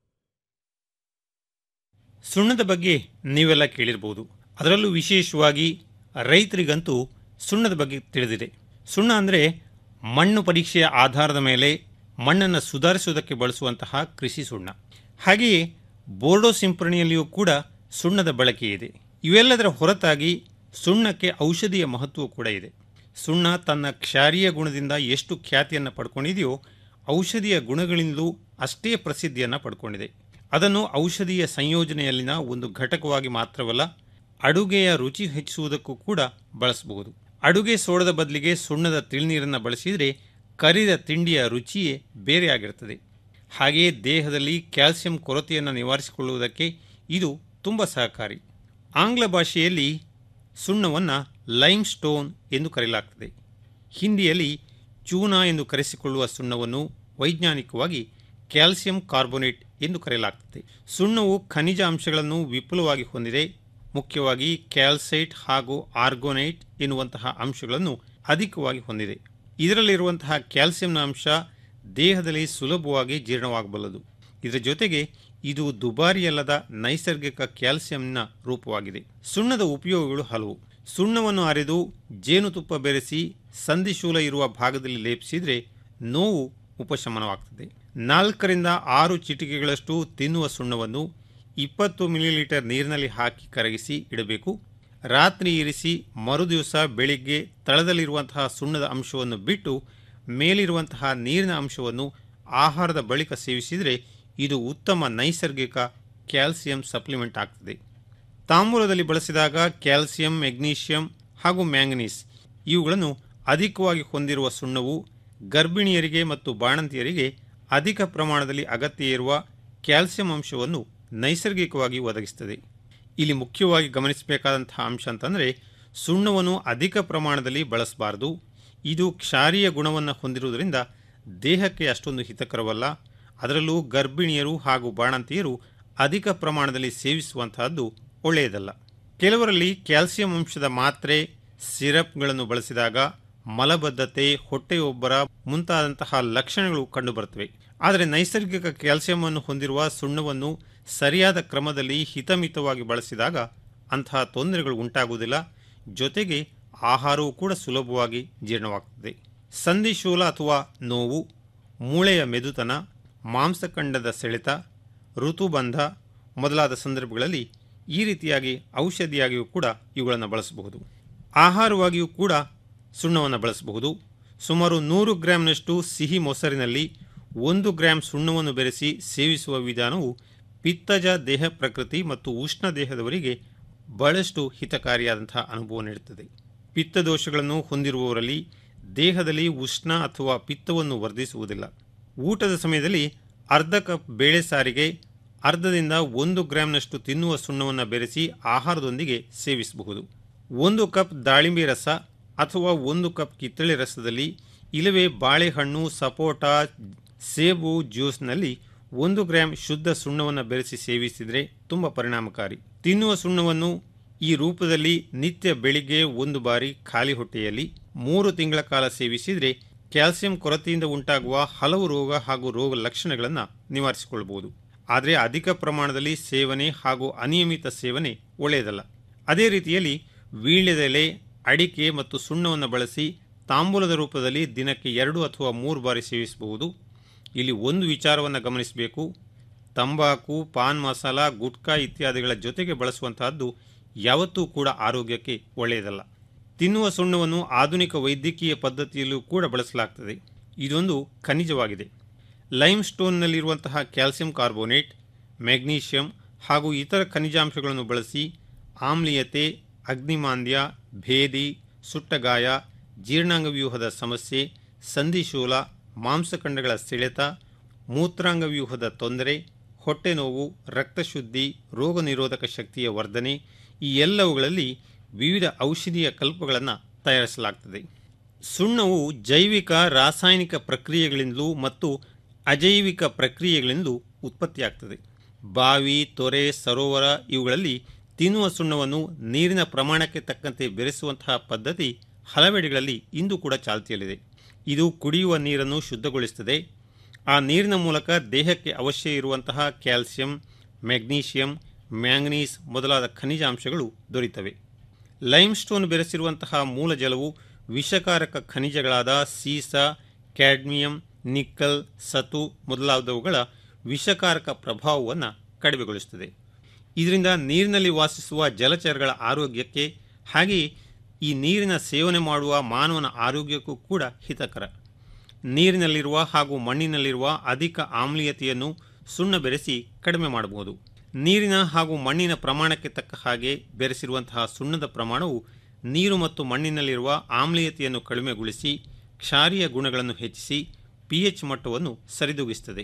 ಸುಣ್ಣದ ಬಗ್ಗೆ ನೀವೆಲ್ಲ ಕೇಳಿರ್ಬೋದು ಅದರಲ್ಲೂ ವಿಶೇಷವಾಗಿ ರೈತರಿಗಂತೂ ಸುಣ್ಣದ ಬಗ್ಗೆ ತಿಳಿದಿದೆ ಸುಣ್ಣ ಅಂದರೆ ಮಣ್ಣು ಪರೀಕ್ಷೆಯ ಆಧಾರದ ಮೇಲೆ ಮಣ್ಣನ್ನು ಸುಧಾರಿಸುವುದಕ್ಕೆ ಬಳಸುವಂತಹ ಕೃಷಿ ಸುಣ್ಣ ಹಾಗೆಯೇ ಬೋರ್ಡೋ ಸಿಂಪರಣೆಯಲ್ಲಿಯೂ ಕೂಡ ಸುಣ್ಣದ ಬಳಕೆ ಇದೆ ಇವೆಲ್ಲದರ ಹೊರತಾಗಿ ಸುಣ್ಣಕ್ಕೆ ಔಷಧಿಯ ಮಹತ್ವ ಕೂಡ ಇದೆ ಸುಣ್ಣ ತನ್ನ ಕ್ಷಾರೀಯ ಗುಣದಿಂದ ಎಷ್ಟು ಖ್ಯಾತಿಯನ್ನು ಪಡ್ಕೊಂಡಿದೆಯೋ ಔಷಧಿಯ ಗುಣಗಳಿಂದಲೂ ಅಷ್ಟೇ ಪ್ರಸಿದ್ಧಿಯನ್ನು ಪಡ್ಕೊಂಡಿದೆ ಅದನ್ನು ಔಷಧಿಯ ಸಂಯೋಜನೆಯಲ್ಲಿನ ಒಂದು ಘಟಕವಾಗಿ ಮಾತ್ರವಲ್ಲ ಅಡುಗೆಯ ರುಚಿ ಹೆಚ್ಚಿಸುವುದಕ್ಕೂ ಕೂಡ ಬಳಸಬಹುದು ಅಡುಗೆ ಸೋಡದ ಬದಲಿಗೆ ಸುಣ್ಣದ ತಿಳ್ನೀರನ್ನು ಬಳಸಿದರೆ ಕರಿದ ತಿಂಡಿಯ ರುಚಿಯೇ ಬೇರೆಯಾಗಿರುತ್ತದೆ ಹಾಗೆಯೇ ದೇಹದಲ್ಲಿ ಕ್ಯಾಲ್ಸಿಯಂ ಕೊರತೆಯನ್ನು ನಿವಾರಿಸಿಕೊಳ್ಳುವುದಕ್ಕೆ ಇದು ತುಂಬ ಸಹಕಾರಿ ಆಂಗ್ಲ ಭಾಷೆಯಲ್ಲಿ ಸುಣ್ಣವನ್ನು ಲೈಮ್ ಸ್ಟೋನ್ ಎಂದು ಕರೆಯಲಾಗ್ತದೆ ಹಿಂದಿಯಲ್ಲಿ ಚೂನಾ ಎಂದು ಕರೆಸಿಕೊಳ್ಳುವ ಸುಣ್ಣವನ್ನು ವೈಜ್ಞಾನಿಕವಾಗಿ ಕ್ಯಾಲ್ಸಿಯಂ ಕಾರ್ಬೋನೇಟ್ ಎಂದು ಕರೆಯಲಾಗ್ತದೆ ಸುಣ್ಣವು ಖನಿಜ ಅಂಶಗಳನ್ನು ವಿಪುಲವಾಗಿ ಹೊಂದಿದೆ ಮುಖ್ಯವಾಗಿ ಕ್ಯಾಲ್ಸೈಟ್ ಹಾಗೂ ಆರ್ಗೋನೈಟ್ ಎನ್ನುವಂತಹ ಅಂಶಗಳನ್ನು ಅಧಿಕವಾಗಿ ಹೊಂದಿದೆ ಇದರಲ್ಲಿರುವಂತಹ ಕ್ಯಾಲ್ಸಿಯಂನ ಅಂಶ ದೇಹದಲ್ಲಿ ಸುಲಭವಾಗಿ ಜೀರ್ಣವಾಗಬಲ್ಲದು ಇದರ ಜೊತೆಗೆ ಇದು ದುಬಾರಿಯಲ್ಲದ ನೈಸರ್ಗಿಕ ಕ್ಯಾಲ್ಸಿಯಂನ ರೂಪವಾಗಿದೆ ಸುಣ್ಣದ ಉಪಯೋಗಗಳು ಹಲವು ಸುಣ್ಣವನ್ನು ಅರೆದು ಜೇನುತುಪ್ಪ ಬೆರೆಸಿ ಸಂಧಿಶೂಲ ಇರುವ ಭಾಗದಲ್ಲಿ ಲೇಪಿಸಿದರೆ ನೋವು ಉಪಶಮನವಾಗ್ತದೆ ನಾಲ್ಕರಿಂದ ಆರು ಚಿಟಿಕೆಗಳಷ್ಟು ತಿನ್ನುವ ಸುಣ್ಣವನ್ನು ಇಪ್ಪತ್ತು ಮಿಲಿಲೀಟರ್ ನೀರಿನಲ್ಲಿ ಹಾಕಿ ಕರಗಿಸಿ ಇಡಬೇಕು ರಾತ್ರಿ ಇರಿಸಿ ಮರುದಿವಸ ಬೆಳಿಗ್ಗೆ ತಳದಲ್ಲಿರುವಂತಹ ಸುಣ್ಣದ ಅಂಶವನ್ನು ಬಿಟ್ಟು ಮೇಲಿರುವಂತಹ ನೀರಿನ ಅಂಶವನ್ನು ಆಹಾರದ ಬಳಿಕ ಸೇವಿಸಿದರೆ ಇದು ಉತ್ತಮ ನೈಸರ್ಗಿಕ ಕ್ಯಾಲ್ಸಿಯಂ ಸಪ್ಲಿಮೆಂಟ್ ಆಗ್ತದೆ ತಾಂಬೂಲದಲ್ಲಿ ಬಳಸಿದಾಗ ಕ್ಯಾಲ್ಸಿಯಂ ಮೆಗ್ನೀಷಿಯಂ ಹಾಗೂ ಮ್ಯಾಂಗನೀಸ್ ಇವುಗಳನ್ನು ಅಧಿಕವಾಗಿ ಹೊಂದಿರುವ ಸುಣ್ಣವು ಗರ್ಭಿಣಿಯರಿಗೆ ಮತ್ತು ಬಾಣಂತಿಯರಿಗೆ ಅಧಿಕ ಪ್ರಮಾಣದಲ್ಲಿ ಅಗತ್ಯ ಇರುವ ಕ್ಯಾಲ್ಸಿಯಂ ಅಂಶವನ್ನು ನೈಸರ್ಗಿಕವಾಗಿ ಒದಗಿಸುತ್ತದೆ ಇಲ್ಲಿ ಮುಖ್ಯವಾಗಿ ಗಮನಿಸಬೇಕಾದಂತಹ ಅಂಶ ಅಂತಂದರೆ ಸುಣ್ಣವನ್ನು ಅಧಿಕ ಪ್ರಮಾಣದಲ್ಲಿ ಬಳಸಬಾರದು ಇದು ಕ್ಷಾರೀಯ ಗುಣವನ್ನು ಹೊಂದಿರುವುದರಿಂದ ದೇಹಕ್ಕೆ ಅಷ್ಟೊಂದು ಹಿತಕರವಲ್ಲ ಅದರಲ್ಲೂ ಗರ್ಭಿಣಿಯರು ಹಾಗೂ ಬಾಣಂತಿಯರು ಅಧಿಕ ಪ್ರಮಾಣದಲ್ಲಿ ಸೇವಿಸುವಂತಹದ್ದು ಒಳ್ಳೆಯದಲ್ಲ ಕೆಲವರಲ್ಲಿ ಕ್ಯಾಲ್ಸಿಯಂ ಅಂಶದ ಮಾತ್ರೆ ಸಿರಪ್ಗಳನ್ನು ಬಳಸಿದಾಗ ಮಲಬದ್ಧತೆ ಹೊಟ್ಟೆಯೊಬ್ಬರ ಮುಂತಾದಂತಹ ಲಕ್ಷಣಗಳು ಕಂಡುಬರುತ್ತವೆ ಆದರೆ ನೈಸರ್ಗಿಕ ಕ್ಯಾಲ್ಸಿಯಂ ಅನ್ನು ಹೊಂದಿರುವ ಸುಣ್ಣವನ್ನು ಸರಿಯಾದ ಕ್ರಮದಲ್ಲಿ ಹಿತಮಿತವಾಗಿ ಬಳಸಿದಾಗ ಅಂತಹ ತೊಂದರೆಗಳು ಉಂಟಾಗುವುದಿಲ್ಲ ಜೊತೆಗೆ ಆಹಾರವೂ ಕೂಡ ಸುಲಭವಾಗಿ ಜೀರ್ಣವಾಗುತ್ತದೆ ಸಂಧಿಶೂಲ ಅಥವಾ ನೋವು ಮೂಳೆಯ ಮೆದುತನ ಮಾಂಸಖಂಡದ ಸೆಳೆತ ಋತುಬಂಧ ಮೊದಲಾದ ಸಂದರ್ಭಗಳಲ್ಲಿ ಈ ರೀತಿಯಾಗಿ ಔಷಧಿಯಾಗಿಯೂ ಕೂಡ ಇವುಗಳನ್ನು ಬಳಸಬಹುದು ಆಹಾರವಾಗಿಯೂ ಕೂಡ ಸುಣ್ಣವನ್ನು ಬಳಸಬಹುದು ಸುಮಾರು ನೂರು ಗ್ರಾಂನಷ್ಟು ಸಿಹಿ ಮೊಸರಿನಲ್ಲಿ ಒಂದು ಗ್ರಾಂ ಸುಣ್ಣವನ್ನು ಬೆರೆಸಿ ಸೇವಿಸುವ ವಿಧಾನವು ಪಿತ್ತಜ ದೇಹ ಪ್ರಕೃತಿ ಮತ್ತು ಉಷ್ಣ ದೇಹದವರಿಗೆ ಬಹಳಷ್ಟು ಹಿತಕಾರಿಯಾದಂತಹ ಅನುಭವ ನೀಡುತ್ತದೆ ಪಿತ್ತದೋಷಗಳನ್ನು ಹೊಂದಿರುವವರಲ್ಲಿ ದೇಹದಲ್ಲಿ ಉಷ್ಣ ಅಥವಾ ಪಿತ್ತವನ್ನು ವರ್ಧಿಸುವುದಿಲ್ಲ ಊಟದ ಸಮಯದಲ್ಲಿ ಅರ್ಧ ಕಪ್ ಬೇಳೆ ಸಾರಿಗೆ ಅರ್ಧದಿಂದ ಒಂದು ಗ್ರಾಂನಷ್ಟು ತಿನ್ನುವ ಸುಣ್ಣವನ್ನು ಬೆರೆಸಿ ಆಹಾರದೊಂದಿಗೆ ಸೇವಿಸಬಹುದು ಒಂದು ಕಪ್ ದಾಳಿಂಬೆ ರಸ ಅಥವಾ ಒಂದು ಕಪ್ ಕಿತ್ತಳೆ ರಸದಲ್ಲಿ ಇಲ್ಲವೇ ಬಾಳೆಹಣ್ಣು ಸಪೋಟ ಸೇಬು ಜ್ಯೂಸ್ನಲ್ಲಿ ಒಂದು ಗ್ರಾಂ ಶುದ್ಧ ಸುಣ್ಣವನ್ನು ಬೆರೆಸಿ ಸೇವಿಸಿದರೆ ತುಂಬ ಪರಿಣಾಮಕಾರಿ ತಿನ್ನುವ ಸುಣ್ಣವನ್ನು ಈ ರೂಪದಲ್ಲಿ ನಿತ್ಯ ಬೆಳಿಗ್ಗೆ ಒಂದು ಬಾರಿ ಖಾಲಿ ಹೊಟ್ಟೆಯಲ್ಲಿ ಮೂರು ತಿಂಗಳ ಕಾಲ ಸೇವಿಸಿದರೆ ಕ್ಯಾಲ್ಸಿಯಂ ಕೊರತೆಯಿಂದ ಉಂಟಾಗುವ ಹಲವು ರೋಗ ಹಾಗೂ ರೋಗ ಲಕ್ಷಣಗಳನ್ನು ನಿವಾರಿಸಿಕೊಳ್ಳಬಹುದು ಆದರೆ ಅಧಿಕ ಪ್ರಮಾಣದಲ್ಲಿ ಸೇವನೆ ಹಾಗೂ ಅನಿಯಮಿತ ಸೇವನೆ ಒಳ್ಳೆಯದಲ್ಲ ಅದೇ ರೀತಿಯಲ್ಲಿ ವೀಳ್ಯದೆಲೆ ಅಡಿಕೆ ಮತ್ತು ಸುಣ್ಣವನ್ನು ಬಳಸಿ ತಾಂಬೂಲದ ರೂಪದಲ್ಲಿ ದಿನಕ್ಕೆ ಎರಡು ಅಥವಾ ಮೂರು ಬಾರಿ ಸೇವಿಸಬಹುದು ಇಲ್ಲಿ ಒಂದು ವಿಚಾರವನ್ನು ಗಮನಿಸಬೇಕು ತಂಬಾಕು ಪಾನ್ ಮಸಾಲ ಗುಟ್ಕಾ ಇತ್ಯಾದಿಗಳ ಜೊತೆಗೆ ಬಳಸುವಂತಹದ್ದು ಯಾವತ್ತೂ ಕೂಡ ಆರೋಗ್ಯಕ್ಕೆ ಒಳ್ಳೆಯದಲ್ಲ ತಿನ್ನುವ ಸುಣ್ಣವನ್ನು ಆಧುನಿಕ ವೈದ್ಯಕೀಯ ಪದ್ಧತಿಯಲ್ಲೂ ಕೂಡ ಬಳಸಲಾಗ್ತದೆ ಇದೊಂದು ಖನಿಜವಾಗಿದೆ ಲೈಮ್ ಸ್ಟೋನ್ನಲ್ಲಿರುವಂತಹ ಕ್ಯಾಲ್ಸಿಯಂ ಕಾರ್ಬೋನೇಟ್ ಮೆಗ್ನೀಷಿಯಂ ಹಾಗೂ ಇತರ ಖನಿಜಾಂಶಗಳನ್ನು ಬಳಸಿ ಆಮ್ಲೀಯತೆ ಅಗ್ನಿಮಾಂದ್ಯ ಭೇದಿ ಸುಟ್ಟಗಾಯ ಜೀರ್ಣಾಂಗ ವ್ಯೂಹದ ಸಮಸ್ಯೆ ಸಂಧಿಶೂಲ ಮಾಂಸಖಂಡಗಳ ಸೆಳೆತ ಮೂತ್ರಾಂಗ ವ್ಯೂಹದ ತೊಂದರೆ ಹೊಟ್ಟೆ ನೋವು ರಕ್ತಶುದ್ಧಿ ರೋಗ ನಿರೋಧಕ ಶಕ್ತಿಯ ವರ್ಧನೆ ಈ ಎಲ್ಲವುಗಳಲ್ಲಿ ವಿವಿಧ ಔಷಧೀಯ ಕಲ್ಪಗಳನ್ನು ತಯಾರಿಸಲಾಗ್ತದೆ ಸುಣ್ಣವು ಜೈವಿಕ ರಾಸಾಯನಿಕ ಪ್ರಕ್ರಿಯೆಗಳಿಂದಲೂ ಮತ್ತು ಅಜೈವಿಕ ಪ್ರಕ್ರಿಯೆಗಳಿಂದಲೂ ಉತ್ಪತ್ತಿಯಾಗ್ತದೆ ಬಾವಿ ತೊರೆ ಸರೋವರ ಇವುಗಳಲ್ಲಿ ತಿನ್ನುವ ಸುಣ್ಣವನ್ನು ನೀರಿನ ಪ್ರಮಾಣಕ್ಕೆ ತಕ್ಕಂತೆ ಬೆರೆಸುವಂತಹ ಪದ್ಧತಿ ಹಲವೆಡೆಗಳಲ್ಲಿ ಇಂದು ಕೂಡ ಚಾಲ್ತಿಯಲ್ಲಿದೆ ಇದು ಕುಡಿಯುವ ನೀರನ್ನು ಶುದ್ಧಗೊಳಿಸುತ್ತದೆ ಆ ನೀರಿನ ಮೂಲಕ ದೇಹಕ್ಕೆ ಅವಶ್ಯ ಇರುವಂತಹ ಕ್ಯಾಲ್ಸಿಯಂ ಮೆಗ್ನೀಷಿಯಂ ಮ್ಯಾಂಗನೀಸ್ ಮೊದಲಾದ ಖನಿಜಾಂಶಗಳು ದೊರೆಯುತ್ತವೆ ಲೈಮ್ ಸ್ಟೋನ್ ಬೆರೆಸಿರುವಂತಹ ಮೂಲ ಜಲವು ವಿಷಕಾರಕ ಖನಿಜಗಳಾದ ಸೀಸ ಕ್ಯಾಡ್ಮಿಯಂ ನಿಕ್ಕಲ್ ಸತು ಮೊದಲಾದವುಗಳ ವಿಷಕಾರಕ ಪ್ರಭಾವವನ್ನು ಕಡಿಮೆಗೊಳಿಸುತ್ತದೆ ಇದರಿಂದ ನೀರಿನಲ್ಲಿ ವಾಸಿಸುವ ಜಲಚರಗಳ ಆರೋಗ್ಯಕ್ಕೆ ಹಾಗೆಯೇ ಈ ನೀರಿನ ಸೇವನೆ ಮಾಡುವ ಮಾನವನ ಆರೋಗ್ಯಕ್ಕೂ ಕೂಡ ಹಿತಕರ ನೀರಿನಲ್ಲಿರುವ ಹಾಗೂ ಮಣ್ಣಿನಲ್ಲಿರುವ ಅಧಿಕ ಆಮ್ಲೀಯತೆಯನ್ನು ಸುಣ್ಣ ಬೆರೆಸಿ ಕಡಿಮೆ ಮಾಡಬಹುದು ನೀರಿನ ಹಾಗೂ ಮಣ್ಣಿನ ಪ್ರಮಾಣಕ್ಕೆ ತಕ್ಕ ಹಾಗೆ ಬೆರೆಸಿರುವಂತಹ ಸುಣ್ಣದ ಪ್ರಮಾಣವು ನೀರು ಮತ್ತು ಮಣ್ಣಿನಲ್ಲಿರುವ ಆಮ್ಲೀಯತೆಯನ್ನು ಕಡಿಮೆಗೊಳಿಸಿ ಕ್ಷಾರೀಯ ಗುಣಗಳನ್ನು ಹೆಚ್ಚಿಸಿ ಪಿಎಚ್ ಮಟ್ಟವನ್ನು ಸರಿದೂಗಿಸುತ್ತದೆ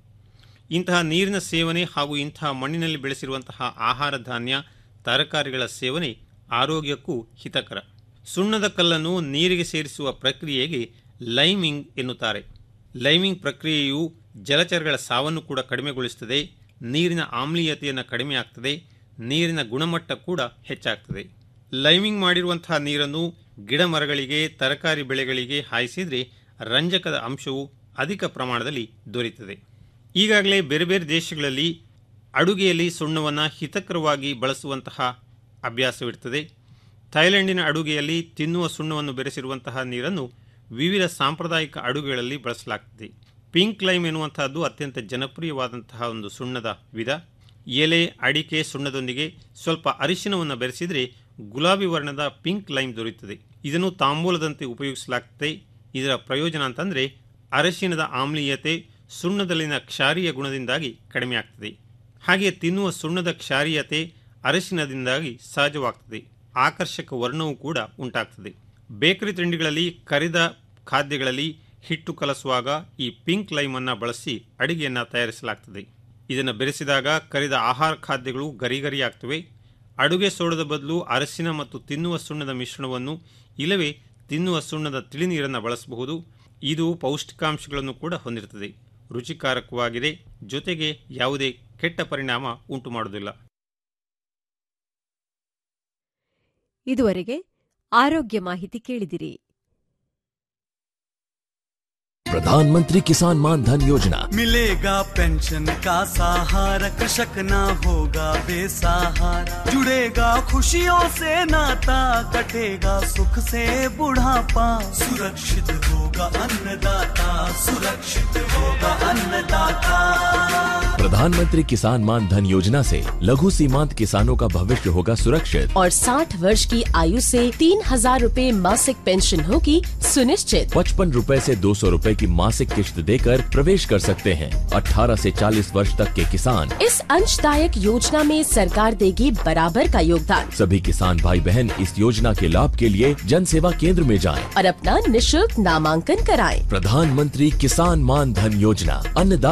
ಇಂತಹ ನೀರಿನ ಸೇವನೆ ಹಾಗೂ ಇಂತಹ ಮಣ್ಣಿನಲ್ಲಿ ಬೆಳೆಸಿರುವಂತಹ ಆಹಾರ ಧಾನ್ಯ ತರಕಾರಿಗಳ ಸೇವನೆ ಆರೋಗ್ಯಕ್ಕೂ ಹಿತಕರ ಸುಣ್ಣದ ಕಲ್ಲನ್ನು ನೀರಿಗೆ ಸೇರಿಸುವ ಪ್ರಕ್ರಿಯೆಗೆ ಲೈಮಿಂಗ್ ಎನ್ನುತ್ತಾರೆ ಲೈಮಿಂಗ್ ಪ್ರಕ್ರಿಯೆಯು ಜಲಚರಗಳ ಸಾವನ್ನು ಕೂಡ ಕಡಿಮೆಗೊಳಿಸುತ್ತದೆ ನೀರಿನ ಆಮ್ಲೀಯತೆಯನ್ನು ಕಡಿಮೆ ಆಗ್ತದೆ ನೀರಿನ ಗುಣಮಟ್ಟ ಕೂಡ ಹೆಚ್ಚಾಗ್ತದೆ ಲೈಮಿಂಗ್ ಮಾಡಿರುವಂತಹ ನೀರನ್ನು ಗಿಡ ಮರಗಳಿಗೆ ತರಕಾರಿ ಬೆಳೆಗಳಿಗೆ ಹಾಯಿಸಿದರೆ ರಂಜಕದ ಅಂಶವು ಅಧಿಕ ಪ್ರಮಾಣದಲ್ಲಿ ದೊರೆಯುತ್ತದೆ ಈಗಾಗಲೇ ಬೇರೆ ಬೇರೆ ದೇಶಗಳಲ್ಲಿ ಅಡುಗೆಯಲ್ಲಿ ಸುಣ್ಣವನ್ನು ಹಿತಕರವಾಗಿ ಬಳಸುವಂತಹ ಅಭ್ಯಾಸವಿರ್ತದೆ ಥೈಲ್ಯಾಂಡಿನ ಅಡುಗೆಯಲ್ಲಿ ತಿನ್ನುವ ಸುಣ್ಣವನ್ನು ಬೆರೆಸಿರುವಂತಹ ನೀರನ್ನು ವಿವಿಧ ಸಾಂಪ್ರದಾಯಿಕ ಅಡುಗೆಗಳಲ್ಲಿ ಬಳಸಲಾಗ್ತದೆ ಪಿಂಕ್ ಲೈಮ್ ಎನ್ನುವಂತಹದ್ದು ಅತ್ಯಂತ ಜನಪ್ರಿಯವಾದಂತಹ ಒಂದು ಸುಣ್ಣದ ವಿಧ ಎಲೆ ಅಡಿಕೆ ಸುಣ್ಣದೊಂದಿಗೆ ಸ್ವಲ್ಪ ಅರಿಶಿನವನ್ನು ಬೆರೆಸಿದರೆ ಗುಲಾಬಿ ವರ್ಣದ ಪಿಂಕ್ ಲೈಮ್ ದೊರೆಯುತ್ತದೆ ಇದನ್ನು ತಾಂಬೂಲದಂತೆ ಉಪಯೋಗಿಸಲಾಗ್ತದೆ ಇದರ ಪ್ರಯೋಜನ ಅಂತಂದರೆ ಅರಶಿನದ ಆಮ್ಲೀಯತೆ ಸುಣ್ಣದಲ್ಲಿನ ಕ್ಷಾರೀಯ ಗುಣದಿಂದಾಗಿ ಕಡಿಮೆ ಆಗ್ತದೆ ಹಾಗೆ ತಿನ್ನುವ ಸುಣ್ಣದ ಕ್ಷಾರೀಯತೆ ಅರಶಿನದಿಂದಾಗಿ ಸಹಜವಾಗ್ತದೆ ಆಕರ್ಷಕ ವರ್ಣವೂ ಕೂಡ ಉಂಟಾಗ್ತದೆ ಬೇಕರಿ ತಿಂಡಿಗಳಲ್ಲಿ ಕರಿದ ಖಾದ್ಯಗಳಲ್ಲಿ ಹಿಟ್ಟು ಕಲಸುವಾಗ ಈ ಪಿಂಕ್ ಲೈಮನ್ನು ಬಳಸಿ ಅಡಿಗೆಯನ್ನು ತಯಾರಿಸಲಾಗ್ತದೆ ಇದನ್ನು ಬೆರೆಸಿದಾಗ ಕರಿದ ಆಹಾರ ಖಾದ್ಯಗಳು ಗರಿಗರಿಯಾಗ್ತವೆ ಅಡುಗೆ ಸೋಡದ ಬದಲು ಅರಸಿನ ಮತ್ತು ತಿನ್ನುವ ಸುಣ್ಣದ ಮಿಶ್ರಣವನ್ನು ಇಲ್ಲವೇ ತಿನ್ನುವ ಸುಣ್ಣದ ತಿಳಿನೀರನ್ನು ಬಳಸಬಹುದು ಇದು ಪೌಷ್ಟಿಕಾಂಶಗಳನ್ನು ಕೂಡ ಹೊಂದಿರುತ್ತದೆ ರುಚಿಕಾರಕವಾಗಿದೆ ಜೊತೆಗೆ ಯಾವುದೇ ಕೆಟ್ಟ ಪರಿಣಾಮ ಉಂಟು ಮಾಡುವುದಿಲ್ಲ ಇದುವರೆಗೆ ಆರೋಗ್ಯ ಮಾಹಿತಿ ಕೇಳಿದಿರಿ प्रधानमंत्री किसान मान धन योजना मिलेगा पेंशन का सहारा कृषक ना होगा बेसहारा जुड़ेगा खुशियों से नाता कटेगा सुख से बुढ़ापा सुरक्षित होगा अन्नदाता सुरक्षित होगा अन्नदाता प्रधानमंत्री किसान मान धन योजना से लघु सीमांत किसानों का भविष्य होगा सुरक्षित और 60 वर्ष की आयु से तीन हजार रूपए मासिक पेंशन होगी सुनिश्चित पचपन रूपए से दो सौ रूपए की मासिक किश्त देकर प्रवेश कर सकते हैं 18 से 40 वर्ष तक के किसान इस अंशदायक योजना में सरकार देगी बराबर का योगदान सभी किसान भाई बहन इस योजना के लाभ के लिए जन सेवा केंद्र में जाएं। और अपना निशुल्क नामांकन कराएं। प्रधानमंत्री किसान मान धन योजना अन्नदाता